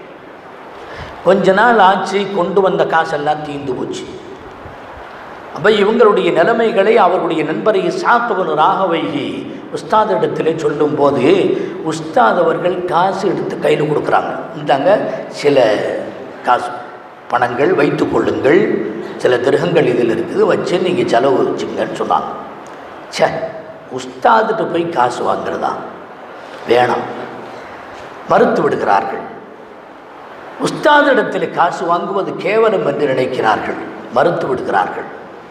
கொஞ்ச நாள் ஆச்சு கொண்டு வந்த காசெல்லாம் தீர்ந்து போச்சு அப்போ இவங்களுடைய நிலைமைகளை அவர்களுடைய நண்பரை சாத்தவன் ராகவைகி உஸ்தாதிடத்திலே சொல்லும்போது உஸ்தாத் அவர்கள் காசு எடுத்து கையில் கொடுக்குறாங்க இந்தாங்க சில காசு பணங்கள் வைத்து கொள்ளுங்கள் சில திருகங்கள் இதில் இருக்குது வச்சு நீங்கள் செலவு வச்சுங்கன்னு சொன்னாங்க ச்சே உஸ்தாதுட்டு போய் காசு வாங்குறதா வேணாம் மறுத்து விடுகிறார்கள் உஸ்தாதிடத்தில் காசு வாங்குவது கேவலம் என்று நினைக்கிறார்கள் மறுத்து விடுகிறார்கள்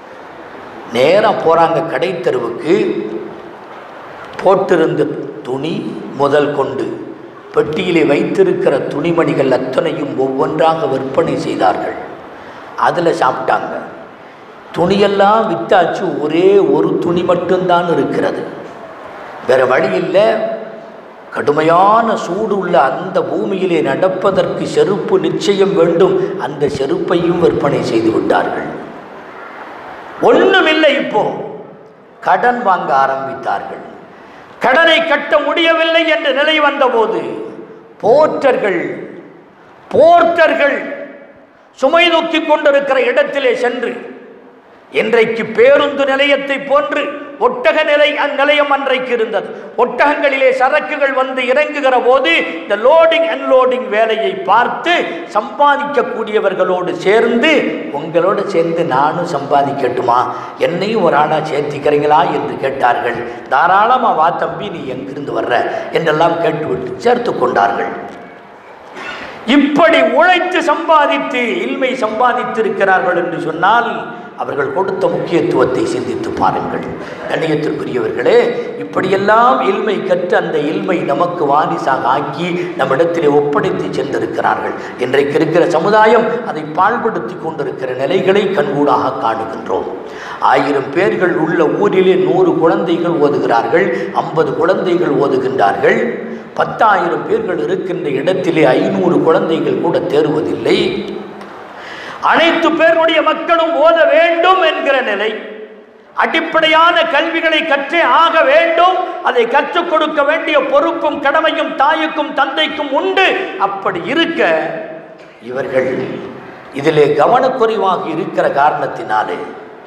நேராக போகிறாங்க கடை தெருவுக்கு போட்டிருந்த துணி முதல் கொண்டு பெட்டியிலே வைத்திருக்கிற துணிமணிகள் அத்தனையும் ஒவ்வொன்றாக விற்பனை செய்தார்கள் அதில் சாப்பிட்டாங்க துணியெல்லாம் வித்தாச்சு ஒரே ஒரு துணி மட்டும்தான் இருக்கிறது வேறு வழி இல்லை கடுமையான சூடு உள்ள அந்த பூமியிலே நடப்பதற்கு செருப்பு நிச்சயம் வேண்டும் அந்த செருப்பையும் விற்பனை செய்து விட்டார்கள் ஒண்ணுமில்லை இப்போ கடன் வாங்க ஆரம்பித்தார்கள் கடனை கட்ட முடியவில்லை என்ற நிலை வந்தபோது போர்ட்டர்கள் போர்ட்டர்கள் சுமை தூக்கி கொண்டிருக்கிற இடத்திலே சென்று இன்றைக்கு பேருந்து நிலையத்தை போன்று ஒட்டக நிலை அந்நிலையம் அன்றைக்கு இருந்தது ஒட்டகங்களிலே சரக்குகள் வந்து இறங்குகிற போது இந்த லோடிங் அன்லோடிங் வேலையை பார்த்து சம்பாதிக்கக்கூடியவர்களோடு சேர்ந்து உங்களோடு சேர்ந்து நானும் சம்பாதிக்கட்டுமா என்னையும் ஒரு ஆளாக சேர்த்திக்கிறீங்களா என்று கேட்டார்கள் தாராளமாக வா தம்பி நீ எங்கிருந்து வர்ற என்றெல்லாம் கேட்டுவிட்டு சேர்த்து கொண்டார்கள் இப்படி உழைத்து சம்பாதித்து இல்மை சம்பாதித்திருக்கிறார்கள் என்று சொன்னால் அவர்கள் கொடுத்த முக்கியத்துவத்தை சிந்தித்து பாருங்கள் கண்ணியத்திற்குரியவர்களே இப்படியெல்லாம் இல்மை கற்று அந்த இல்மை நமக்கு வாரிசாக ஆக்கி நம்மிடத்திலே ஒப்படைத்து சென்றிருக்கிறார்கள் இன்றைக்கு இருக்கிற சமுதாயம் அதை பாழ்படுத்தி கொண்டிருக்கிற நிலைகளை கண்கூடாக காணுகின்றோம் ஆயிரம் பேர்கள் உள்ள ஊரிலே நூறு குழந்தைகள் ஓதுகிறார்கள் ஐம்பது குழந்தைகள் ஓதுகின்றார்கள் பத்தாயிரம் பேர்கள் இருக்கின்ற இடத்திலே ஐநூறு குழந்தைகள் கூட தேறுவதில்லை அனைத்து பேருடைய மக்களும் ஓத வேண்டும் என்கிற நிலை அடிப்படையான கல்விகளை கற்றே ஆக வேண்டும் அதை கற்றுக் கொடுக்க வேண்டிய பொறுப்பும் கடமையும் தாயுக்கும் தந்தைக்கும் உண்டு அப்படி இருக்க இவர்கள் இதிலே கவனக்குறைவாக இருக்கிற காரணத்தினாலே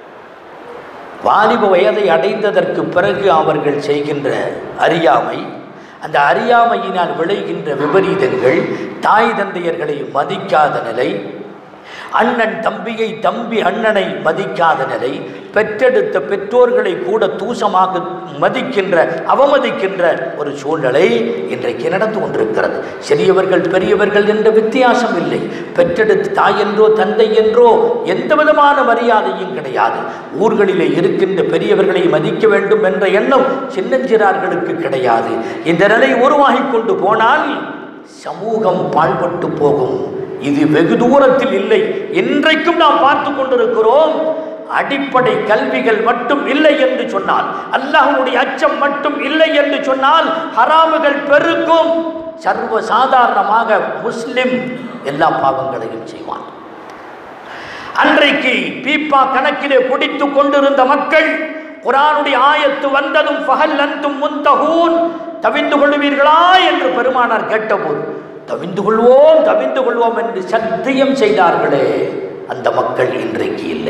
வாலிப வயதை அடைந்ததற்கு பிறகு அவர்கள் செய்கின்ற அறியாமை அந்த அறியாமையினால் விளைகின்ற விபரீதங்கள் தாய் தந்தையர்களை மதிக்காத நிலை அண்ணன் தம்பியை தம்பி அண்ணனை மதிக்காத நிலை பெற்றெடுத்த பெற்றோர்களை கூட தூசமாக மதிக்கின்ற அவமதிக்கின்ற ஒரு சூழ்நிலை இன்றைக்கு நடந்து கொண்டிருக்கிறது சிறியவர்கள் பெரியவர்கள் என்ற வித்தியாசம் இல்லை பெற்றெடுத்த தாய் என்றோ தந்தை என்றோ எந்த விதமான மரியாதையும் கிடையாது ஊர்களிலே இருக்கின்ற பெரியவர்களை மதிக்க வேண்டும் என்ற எண்ணம் சின்னஞ்சிறார்களுக்கு கிடையாது இந்த நிலை உருவாகி கொண்டு போனால் சமூகம் பாழ்பட்டு போகும் இது வெகு தூரத்தில் இல்லை இன்றைக்கும் நாம் பார்த்து கொண்டிருக்கிறோம் அடிப்படை கல்விகள் மட்டும் இல்லை என்று சொன்னால் அல்லாஹ்வுடைய அச்சம் மட்டும் இல்லை என்று சொன்னால் ஹராமுகள் பெருக்கும் சர்வ சாதாரணமாக முஸ்லிம் எல்லா பாவங்களையும் செய்வான் அன்றைக்கு பீப்பா கணக்கிலே குடித்துக் கொண்டிருந்த மக்கள் குரானுடைய ஆயத்து வந்ததும் பகல் அந்தும் முந்தகூன் தவிந்து கொள்வீர்களா என்று பெருமானார் கேட்டபோது தவிந்து கொள்வோம் தவிந்து கொள்வோம் என்று சத்தியம் செய்தார்களே அந்த மக்கள் இன்றைக்கு இல்லை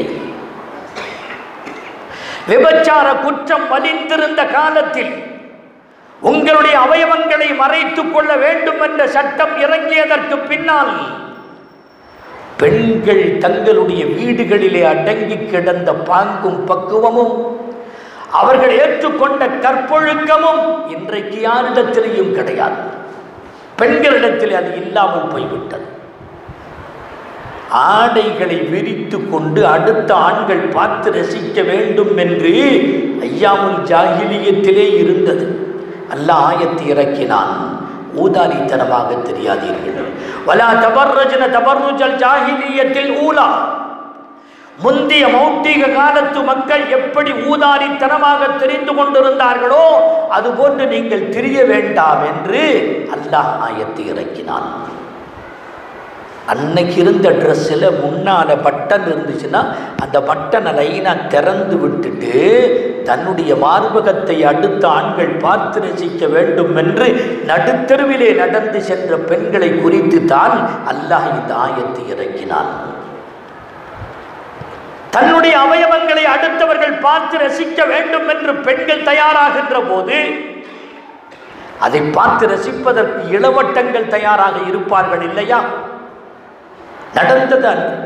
விபச்சார குற்றம் வலிந்திருந்த காலத்தில் உங்களுடைய அவயவங்களை மறைத்துக் கொள்ள வேண்டும் என்ற சட்டம் இறங்கியதற்கு பின்னால் பெண்கள் தங்களுடைய வீடுகளிலே அடங்கி கிடந்த பாங்கும் பக்குவமும் அவர்கள் ஏற்றுக்கொண்ட கற்பொழுக்கமும் இன்றைக்கு யாரிடத்திலேயும் கிடையாது பெண்களிடத்தில் அது இல்லாமல் போய்விட்டது ஆடைகளை விரித்து கொண்டு அடுத்த ஆண்கள் பார்த்து ரசிக்க வேண்டும் என்று ஐயாமுல் ஜாகிலியத்திலே இருந்தது அல்லாஹ் ஆயத்தை இறக்கினான் ஊதாரித்தனமாக தெரியாதீர்கள் வலா தபர்ரஜன தபர்ருஜல் ஜாகிலியத்தில் ஊலா முந்திய மௌட்டிக காலத்து மக்கள் எப்படி ஊதாரித்தனமாக தெரிந்து கொண்டிருந்தார்களோ அதுபோன்று நீங்கள் திரிய வேண்டாம் என்று அல்லாஹ் ஆயத்தை இறக்கினான் அன்னைக்கு இருந்த ட்ரெஸ்ஸில் முன்னால் பட்டன் இருந்துச்சுன்னா அந்த பட்டனை லைனாக திறந்து விட்டுட்டு தன்னுடைய மார்பகத்தை அடுத்த ஆண்கள் பார்த்து ரசிக்க வேண்டும் என்று நடுத்தருவிலே நடந்து சென்ற பெண்களை குறித்து தான் அல்லாஹ் இந்த ஆயத்தை இறக்கினான் தன்னுடைய அவயவங்களை அடுத்தவர்கள் பார்த்து ரசிக்க வேண்டும் என்று பெண்கள் தயாராகின்ற போது அதை பார்த்து ரசிப்பதற்கு இளவட்டங்கள் தயாராக இருப்பார்கள் இல்லையா நடந்தது அன்று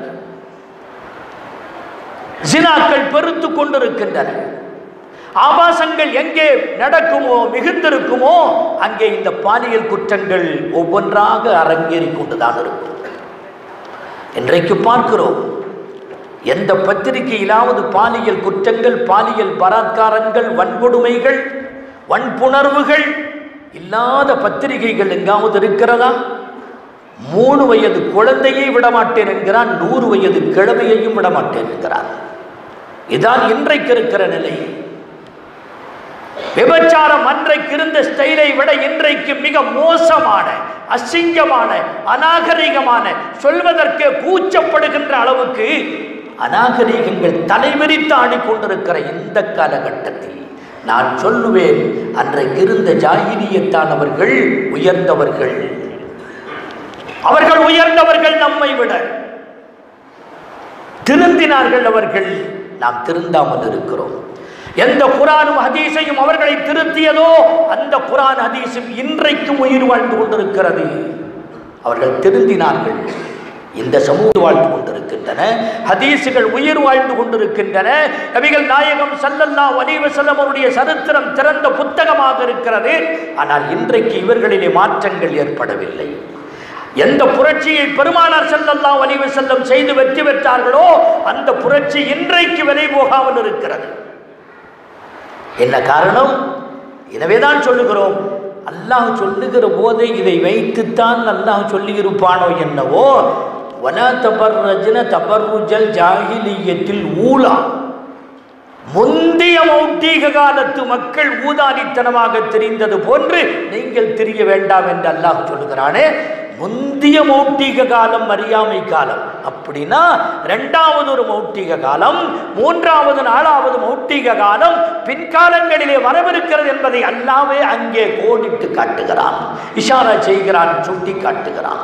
ஜினாக்கள் பெருத்து கொண்டிருக்கின்றன ஆபாசங்கள் எங்கே நடக்குமோ மிகுந்திருக்குமோ அங்கே இந்த பாலியல் குற்றங்கள் ஒவ்வொன்றாக அரங்கேறிக் கொண்டுதான் இருக்கும் இன்றைக்கு பார்க்கிறோம் எந்த பத்திரிகையிலாவது பாலியல் குற்றங்கள் பாலியல் பலாத்காரங்கள் வன்கொடுமைகள் வன்புணர்வுகள் இல்லாத பத்திரிகைகள் எங்காவது இருக்கிறதா மூணு வயது குழந்தையை விடமாட்டேன் என்கிறான் நூறு வயது கிழமையையும் விடமாட்டேன் என்கிறான் இதான் இன்றைக்கு இருக்கிற நிலை விபச்சாரம் அன்றைக்கு இருந்த ஸ்டைலை விட இன்றைக்கு மிக மோசமான அசிங்கமான அநாகரிகமான சொல்வதற்கு கூச்சப்படுகின்ற அளவுக்கு அநாகரிகங்கள் தலைவிரித்து ஆடிக்கொண்டிருக்கிற இந்த காலகட்டத்தில் நான் சொல்லுவேன் அன்றைக்கு இருந்த ஜாகிரியத்தானவர்கள் உயர்ந்தவர்கள் அவர்கள் உயர்ந்தவர்கள் நம்மை விட திருந்தினார்கள் அவர்கள் நாம் திருந்தாமல் இருக்கிறோம் எந்த குரானும் ஹதீஸையும் அவர்களை திருத்தியதோ அந்த குரான் ஹதீஸும் இன்றைக்கும் உயிர் வாழ்ந்து கொண்டிருக்கிறது அவர்கள் திருந்தினார்கள் இந்த சமூகம் வாழ்ந்து கொண்டிருக்கின்றன ஹதீஸுகள் உயிர் வாழ்ந்து கொண்டிருக்கின்றன நபிகள் நாயகம் சல்லல்லா வலிவசல்லம் அவருடைய சரித்திரம் திறந்த புத்தகமாக இருக்கிறது ஆனால் இன்றைக்கு இவர்களிலே மாற்றங்கள் ஏற்படவில்லை எந்த புரட்சியை பெருமானார் செல்லல்லா வலிவு செல்லம் செய்து வெற்றி பெற்றார்களோ அந்த புரட்சி இன்றைக்கு விலை போகாமல் இருக்கிறது என்ன காரணம் எனவேதான் சொல்லுகிறோம் அல்லாஹ் சொல்லுகிற போதே இதை வைத்துத்தான் அல்லாஹ் சொல்லி இருப்பானோ என்னவோ வன தபர்ரஜன தபர்ருஜல் ஜாகிலியத்தில் ஊலா முந்தைய மௌட்டீக காலத்து மக்கள் ஊதாரித்தனமாக தெரிந்தது போன்று நீங்கள் தெரிய வேண்டாம் என்று அல்லாஹ் சொல்லுகிறானே முந்திய மௌட்டிக காலம் அறியாமை காலம் அப்படின்னா ரெண்டாவது ஒரு மௌட்டிக காலம் மூன்றாவது நாலாவது மௌட்டிக காலம் பின்காலங்களிலே வரவிருக்கிறது என்பதை அல்லாவே அங்கே கோடிட்டு காட்டுகிறான் இஷாரா செய்கிறான் சுட்டி காட்டுகிறான்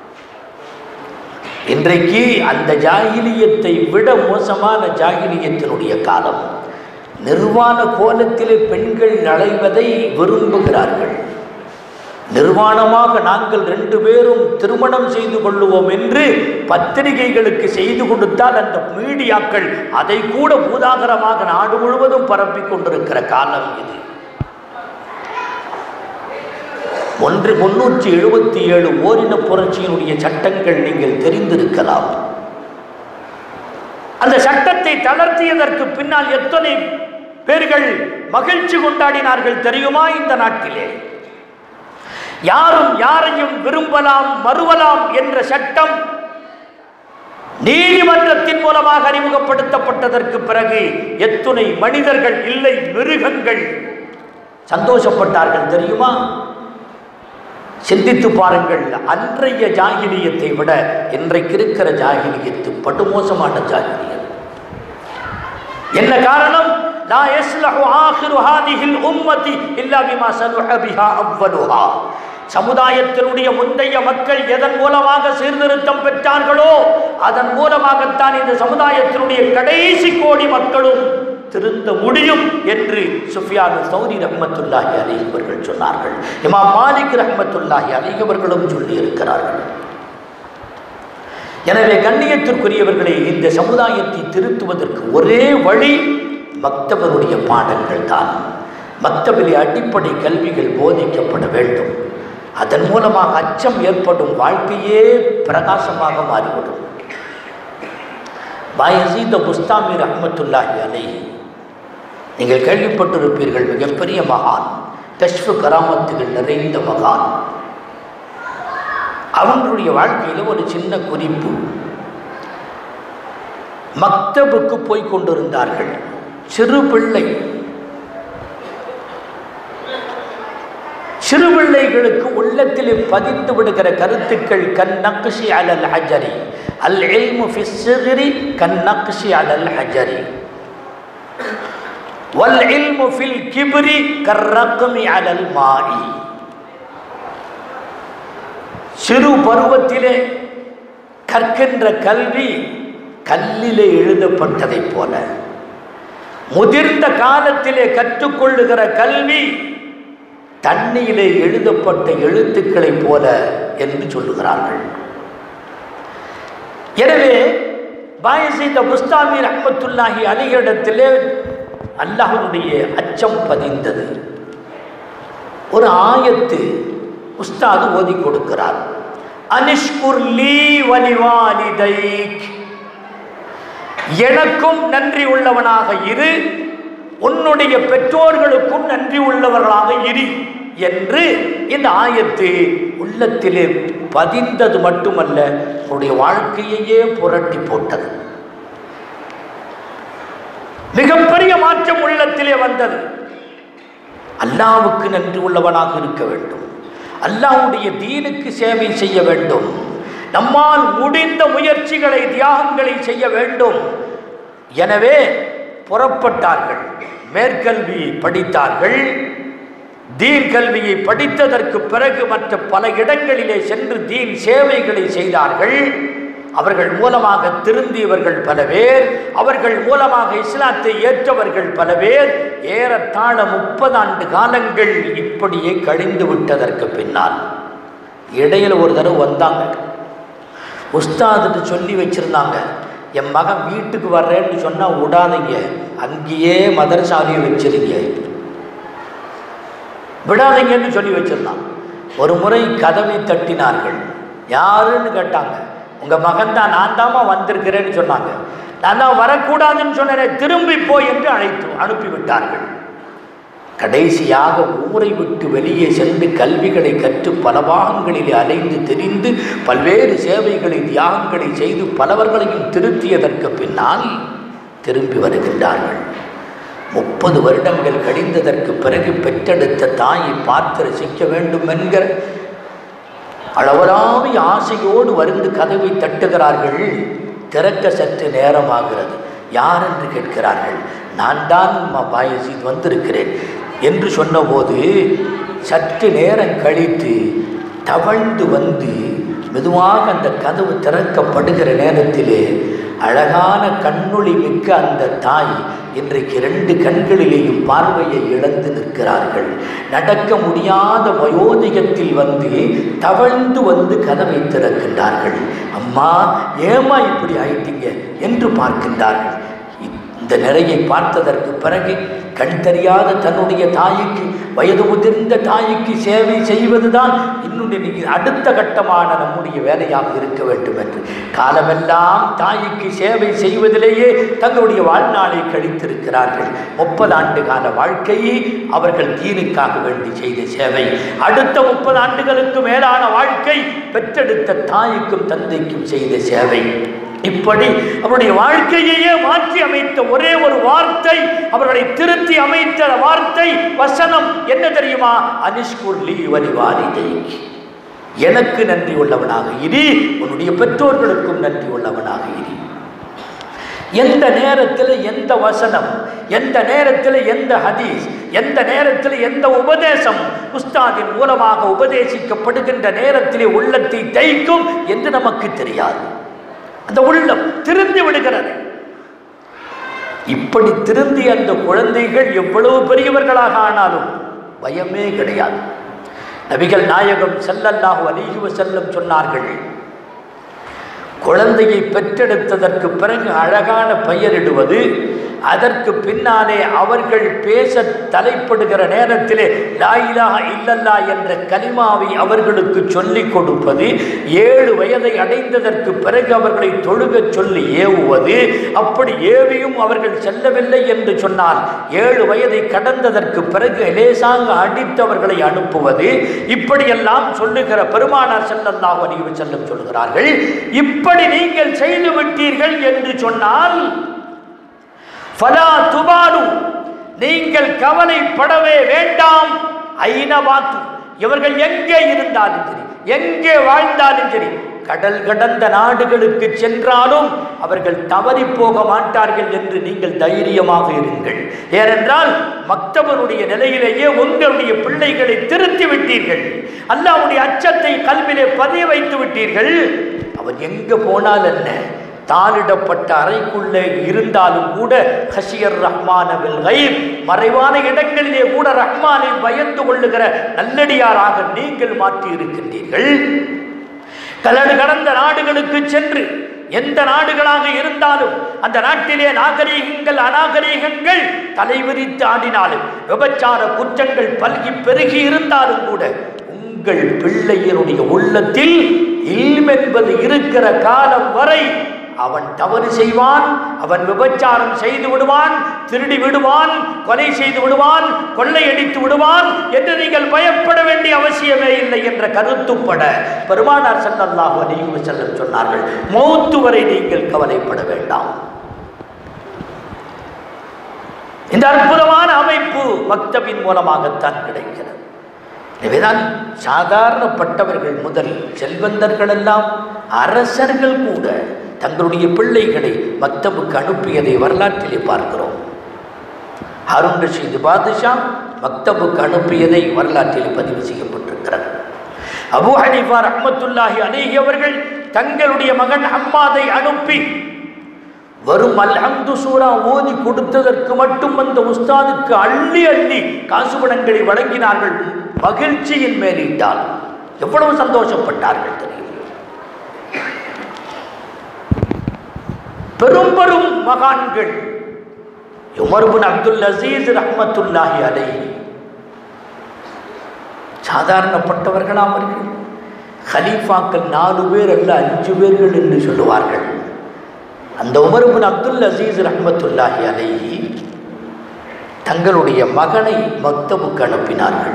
இன்றைக்கு அந்த ஜாகிலியத்தை விட மோசமான ஜாகிலியத்தினுடைய காலம் நிர்வாண கோலத்திலே பெண்கள் அலைவதை விரும்புகிறார்கள் நிர்வாணமாக நாங்கள் ரெண்டு பேரும் திருமணம் செய்து கொள்ளுவோம் என்று பத்திரிகைகளுக்கு செய்து கொடுத்தால் அந்த மீடியாக்கள் அதை கூட பூதாகரமாக நாடு முழுவதும் பரப்பிக் கொண்டிருக்கிற காலம் இது ஒன்று முன்னூற்றி எழுபத்தி ஏழு ஓரின புரட்சியினுடைய சட்டங்கள் நீங்கள் தெரிந்திருக்கலாம் அந்த சட்டத்தை தளர்த்தியதற்கு பின்னால் எத்தனை பேர்கள் மகிழ்ச்சி கொண்டாடினார்கள் தெரியுமா இந்த நாட்டிலே யாரும் யாரையும் விரும்பலாம் மறுவலாம் என்ற சட்டம் நீதிமன்றத்தின் மூலமாக அறிமுகப்படுத்தப்பட்டதற்கு பிறகு எத்துணை மனிதர்கள் இல்லை மிருகங்கள் சந்தோஷப்பட்டார்கள் தெரியுமா சிந்தித்து பாருங்கள் அன்றைய ஜாகிலியத்தை விட இன்றைக்கு இருக்கிற ஜாகிலியத்து படுமோசமான ஜாகிலியம் என்ன காரணம் லா யஸ்லஹு ஆகிரு ஹாதிஹில் உம்மதி இல்லா பிமா சலுஹ பிஹா அவ்வலுஹா சமுதாயத்தினுடைய முந்தைய மக்கள் எதன் மூலமாக சீர்திருத்தம் பெற்றார்களோ அதன் மூலமாகத்தான் இந்த சமுதாயத்தினுடைய கடைசி கோடி மக்களும் திருந்த முடியும் என்று சுஃபியான் சௌரி ரஹ்மத்துல்லாஹி அலைஹி அவர்கள் சொன்னார்கள் இமாம் மாலிக் ரஹ்மத்துல்லாஹி அலைஹி அவர்களும் சொல்லி இருக்கிறார்கள் எனவே கண்ணியத்திற்குரியவர்களே இந்த சமுதாயத்தை திருத்துவதற்கு ஒரே வழி மக்தபருடைய பாடங்கள் தான் மக்தபிலே அடிப்படை கல்விகள் போதிக்கப்பட வேண்டும் அதன் மூலமாக அச்சம் ஏற்படும் வாழ்க்கையே பிரகாசமாக மாறிவிடும் பாயசீத புஸ்தாமி ரஹ்மத்துல்லாஹி அலைஹி நீங்கள் கேள்விப்பட்டிருப்பீர்கள் மிகப்பெரிய மகான் கஷ்பு கராமத்துகள் நிறைந்த மகான் அவங்களுடைய வாழ்க்கையில் ஒரு சின்ன குறிப்பு மக்தபுக்கு போய் கொண்டிருந்தார்கள் சிறு பிள்ளை சிறு பிள்ளைகளுக்கு உள்ளத்திலே பதிந்து விடுகிற கருத்துக்கள் கண் நக்ஷி அலல் ஹஜரி அல் இல்மு ஃபி சிகிரி கண் நக்ஷி அலல் ஹஜரி வல் இல்மு ஃபில் கிப்ரி கர்ரக்மி அலல் மாஇ சிறு பருவத்திலே கற்கின்ற கல்வி கல்லிலே எழுதப்பட்டதைப் போல முதிர்ந்த காலத்திலே கற்றுக்கொள்ளுகிற கல்வி தண்ணியிலே எழுதப்பட்ட எழுத்துக்களைப் போல என்று சொல்லுகிறார்கள் எனவே பாயசீத புஸ்தாமி ரஹ்மத்துல்லாஹி அலிகளிடத்திலே அல்லாஹனுடைய அச்சம் பதிந்தது ஒரு ஆயத்து உஸ்தாது ஓதி கொடுக்கிறார் அனிஷ்குர் லீ வலிவாலிதைக் எனக்கும் நன்றி உள்ளவனாக இரு உன்னுடைய பெற்றோர்களுக்கும் நன்றி உள்ளவர்களாக இரு என்று இந்த ஆயத்து உள்ளத்திலே பதிந்தது மட்டுமல்ல உன்னுடைய வாழ்க்கையையே புரட்டி போட்டது மிகப்பெரிய மாற்றம் உள்ளத்திலே வந்தது அல்லாவுக்கு நன்றி உள்ளவனாக இருக்க வேண்டும் அல்லாவுடைய தீனுக்கு சேவை செய்ய வேண்டும் நம்மால் முடிந்த முயற்சிகளை தியாகங்களை செய்ய வேண்டும் எனவே புறப்பட்டார்கள் மேற்கல்வி படித்தார்கள் தீன் கல்வியை படித்ததற்கு பிறகு மற்ற பல இடங்களிலே சென்று தீன் சேவைகளை செய்தார்கள் அவர்கள் மூலமாக திருந்தியவர்கள் பல பேர் அவர்கள் மூலமாக இஸ்லாத்தை ஏற்றவர்கள் பல பேர் ஏறத்தாழ முப்பது ஆண்டு காலங்கள் இப்படியே கழிந்து விட்டதற்கு பின்னால் இடையில ஒரு தடவை வந்தாங்க உஸ்தாதுட்டு சொல்லி வச்சிருந்தாங்க என் மகன் வீட்டுக்கு வர்றேன்னு சொன்னால் விடாதீங்க அங்கேயே மதரசாலையை வச்சிருங்க விடாதீங்கன்னு சொல்லி வச்சிருந்தான் ஒரு முறை கதவை தட்டினார்கள் யாருன்னு கேட்டாங்க உங்கள் மகன் தான் நான் தாமா வந்திருக்கிறேன்னு சொன்னாங்க நான் தான் வரக்கூடாதுன்னு சொன்னேன் திரும்பி போய் என்று அழைத்து அனுப்பிவிட்டார்கள் கடைசியாக ஊரை விட்டு வெளியே சென்று கல்விகளை கற்று பல பாகங்களிலே அலைந்து தெரிந்து பல்வேறு சேவைகளை தியாகங்களை செய்து பலவர்களையும் திருத்தியதற்கு பின்னால் திரும்பி வருகின்றார்கள் முப்பது வருடங்கள் கழிந்ததற்கு பிறகு பெற்றெடுத்த தாயை பார்த்து ரசிக்க வேண்டும் என்கிற அளவலாவிய ஆசையோடு வந்து கதவை தட்டுகிறார்கள் திறக்க சற்று நேரமாகிறது யார் என்று கேட்கிறார்கள் நான் தான் பாயசீத் வந்திருக்கிறேன் என்று சொன்னபோது சற்று நேரம் கழித்து தவழ்ந்து வந்து மெதுவாக அந்த கதவு திறக்கப்படுகிற நேரத்திலே அழகான கண்ணொளி மிக்க அந்த தாய் இன்றைக்கு ரெண்டு கண்களிலேயும் பார்வையை இழந்து நிற்கிறார்கள் நடக்க முடியாத வயோதிகத்தில் வந்து தவழ்ந்து வந்து கதவை திறக்கின்றார்கள் அம்மா ஏமா இப்படி ஆயிட்டீங்க என்று பார்க்கின்றார்கள் இந்த நிறையை பார்த்ததற்கு பிறகு கண் தெரியாத தன்னுடைய தாய்க்கு வயது முதிர்ந்த தாய்க்கு சேவை செய்வதுதான் இன்னும் இன்னைக்கு அடுத்த கட்டமான நம்முடைய வேலையாக இருக்க வேண்டும் என்று காலமெல்லாம் தாய்க்கு சேவை செய்வதிலேயே தங்களுடைய வாழ்நாளை கழித்திருக்கிறார்கள் முப்பது ஆண்டு கால வாழ்க்கையை அவர்கள் தீனுக்காக வேண்டி செய்த சேவை அடுத்த முப்பது ஆண்டுகளுக்கு மேலான வாழ்க்கை பெற்றெடுத்த தாய்க்கும் தந்தைக்கும் செய்த சேவை இப்படி அவருடைய வாழ்க்கையையே மாற்றி அமைத்த ஒரே ஒரு வார்த்தை அவர்களை திருத்தி அமைத்த வார்த்தை வசனம் என்ன தெரியுமா அனிஷ்குர்லி வரிவாரிதை எனக்கு நன்றி உள்ளவனாக இரு உன்னுடைய பெற்றோர்களுக்கும் நன்றி உள்ளவனாக இரு எந்த நேரத்தில் எந்த வசனம் எந்த நேரத்தில் எந்த ஹதீஸ் எந்த நேரத்தில் எந்த உபதேசம் உஸ்தாதின் மூலமாக உபதேசிக்கப்படுகின்ற நேரத்திலே உள்ளத்தை தைக்கும் என்று நமக்கு தெரியாது அந்த உள்ளம் திருந்தி விடுகிறது இப்படி திருந்திய அந்த குழந்தைகள் எவ்வளவு பெரியவர்களாக ஆனாலும் பயமே கிடையாது நபிகள் நாயகம் செல்லல்லாஹு அலிஹி வஸல்லம் சொன்னார்கள் குழந்தையை பெற்றெடுத்ததற்கு பிறகு அழகான பெயரிடுவது அதற்கு பின்னாலே அவர்கள் பேச தலைப்படுகிற நேரத்திலே லாயிலாக இல்லல்லா என்ற கலிமாவை அவர்களுக்கு சொல்லிக் கொடுப்பது ஏழு வயதை அடைந்ததற்கு பிறகு அவர்களை தொழுகச் சொல்லி ஏவுவது அப்படி ஏவியும் அவர்கள் செல்லவில்லை என்று சொன்னால் ஏழு வயதை கடந்ததற்கு பிறகு லேசாக அடித்தவர்களை அனுப்புவது இப்படியெல்லாம் சொல்லுகிற பெருமானார் செல்லல்லாஹு அலைஹி வஸல்லம் சொல்கிறார்கள் இப்படி நீங்கள் செய்து விட்டீர்கள் என்று சொன்னால் ஃபலா துபாலு நீங்கள் கவலைப்படவே வேண்டாம் ஐனவாத்து இவர்கள் எங்கே இருந்தாலும் சரி எங்கே வாழ்ந்தாலும் சரி கடல் கடந்த நாடுகளுக்கு சென்றாலும் அவர்கள் தவறி போக மாட்டார்கள் என்று நீங்கள் தைரியமாக இருங்கள் ஏனென்றால் மக்தவனுடைய நிலையிலேயே உங்களுடைய பிள்ளைகளை திருத்தி விட்டீர்கள் அல்லாவுடைய அச்சத்தை கல்விலே பதிய வைத்து விட்டீர்கள் அவன் எங்க போனால் என்ன தாளிடப்பட்ட அறைக்குள்ளே இருந்தாலும் கூட ஹஷியர் ரஹ்மானவில் கைப் மறைவான இடங்களிலே கூட ரஹ்மானை பயந்து கொள்ளுகிற நல்லடியாராக நீங்கள் மாற்றி இருக்கின்றீர்கள் கலடு கடந்த நாடுகளுக்கு சென்று எந்த நாடுகளாக இருந்தாலும் அந்த நாட்டிலே நாகரீகங்கள் அநாகரீகங்கள் தலைவிரித்து ஆடினாலும் விபச்சார குற்றங்கள் பல்கி பெருகி இருந்தாலும் கூட உங்கள் பிள்ளையினுடைய உள்ளத்தில் இல்ம் என்பது இருக்கிற காலம் வரை அவன் தவறு செய்வான் அவன் விபச்சாரம் செய்து விடுவான் திருடி விடுவான் கொலை செய்து விடுவான் கொள்ளையடித்து விடுவான் என்று நீங்கள் பயப்பட வேண்டிய அவசியமே இல்லை என்ற கருத்துப்பட பெருமானார் ஸல்லல்லாஹு அலைஹி வஸல்லம் சொன்னார்கள் மௌத்து வரை நீங்கள் கவலைப்பட வேண்டாம் இந்த அற்புதமான அமைப்பு மக்தபின் மூலமாகத்தான் கிடைக்கிறது எனவேதான் சாதாரணப்பட்டவர்கள் முதல் செல்வந்தர்கள் எல்லாம் அரசர்கள் கூட தங்களுடைய பிள்ளைகளை மக்தபுக்கு அனுப்பியதை வரலாற்றிலே பார்க்கிறோம் ஹாரூன் ரஷீது பாதுஷா மக்தபுக்கு அனுப்பியதை வரலாற்றில் பதிவு செய்யப்பட்டிருக்கிறது அபூ ஹனீஃபா ரஹ்மத்துல்லாஹி அலைஹி அவர்கள் தங்களுடைய மகன் ஹம்மாதை அனுப்பி வரும் அல்ஹம்து சூரா ஓதி கொடுத்ததற்கு மட்டும் அந்த உஸ்தாதுக்கு அள்ளி அள்ளி காசு பணங்களை வழங்கினார்கள் மகிழ்ச்சியின் மேலிட்டால் எவ்வளவு சந்தோஷப்பட்டார்கள் தெரியும் பெரும் பெரும் மகான்கள் உமர்பின் அப்துல் அசீஸ் ரஹ்மத்துல்லாஹி அலைஹி சாதாரணப்பட்டவர்களா அவர்கள் ஹலீஃபாக்கள் நாலு பேர் அல்ல அஞ்சு பேர்கள் என்று சொல்லுவார்கள் அந்த உமர்பின் அப்துல் அசீஸ் ரஹ்மத்துல்லாஹி அலைஹி தங்களுடைய மகனை மக்தபுக்கு அனுப்பினார்கள்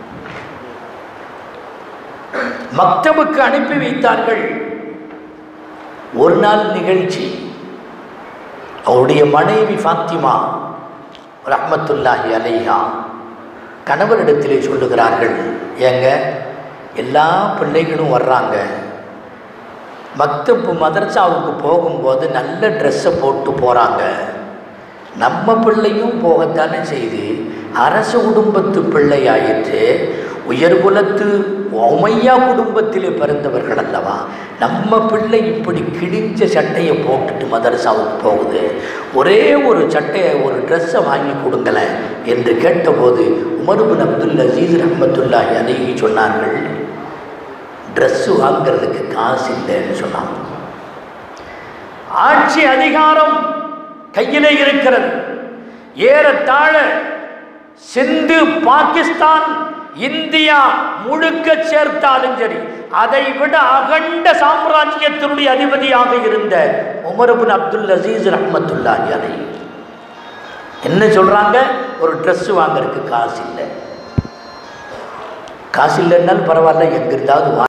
மக்தபுக்கு அனுப்பி வைத்தார்கள் ஒரு நாள் நிகழ்ச்சி அவருடைய மனைவி ஃபாத்திமா ரஹ்மத்துல்லாஹி அலைஹா கணவரிடத்திலே சொல்லுகிறார்கள் ஏங்க எல்லா பிள்ளைகளும் வர்றாங்க மக்தப்பு மதரசாவுக்கு போகும்போது நல்ல ட்ரெஸ்ஸை போட்டு போகிறாங்க நம்ம பிள்ளையும் போகத்தானே செய்து அரசு குடும்பத்து பிள்ளை ஆயிற்று உயர்குலத்து உமையா குடும்பத்திலே பிறந்தவர்கள் அல்லவா நம்ம பிள்ளை இப்படி கிழிஞ்ச சட்டையை போட்டுட்டு மதரசாவுக்கு போகுது ஒரே ஒரு சட்டையை ஒரு ட்ரெஸ்ஸை வாங்கி கொடுங்களேன் என்று கேட்டபோது உமருபின் அப்துல் அசீஸ் ரஹமத்துல்லாஹி அலைஹி சொன்னார்கள் ட்ரெஸ்ஸு வாங்கிறதுக்கு காசு இல்லைன்னு சொன்னாங்க ஆட்சி அதிகாரம் கையிலே இருக்கிறது ஏறத்தாழ சிந்து பாகிஸ்தான் இந்தியா முழுக்க சேர்த்தாலும் சரி அதை விட அகண்ட சாம்ராஜ்யத்தினுடைய அதிபதியாக இருந்த உமர்பின் அப்துல் அசீஸ் ரஹ்மத்துல்லாஹி அலைஹி என்ன சொல்றாங்க ஒரு Dress வாங்குறதுக்கு காசு இல்லை காசு இல்லைன்னாலும் பரவாயில்ல எங்கிருந்தாவது வா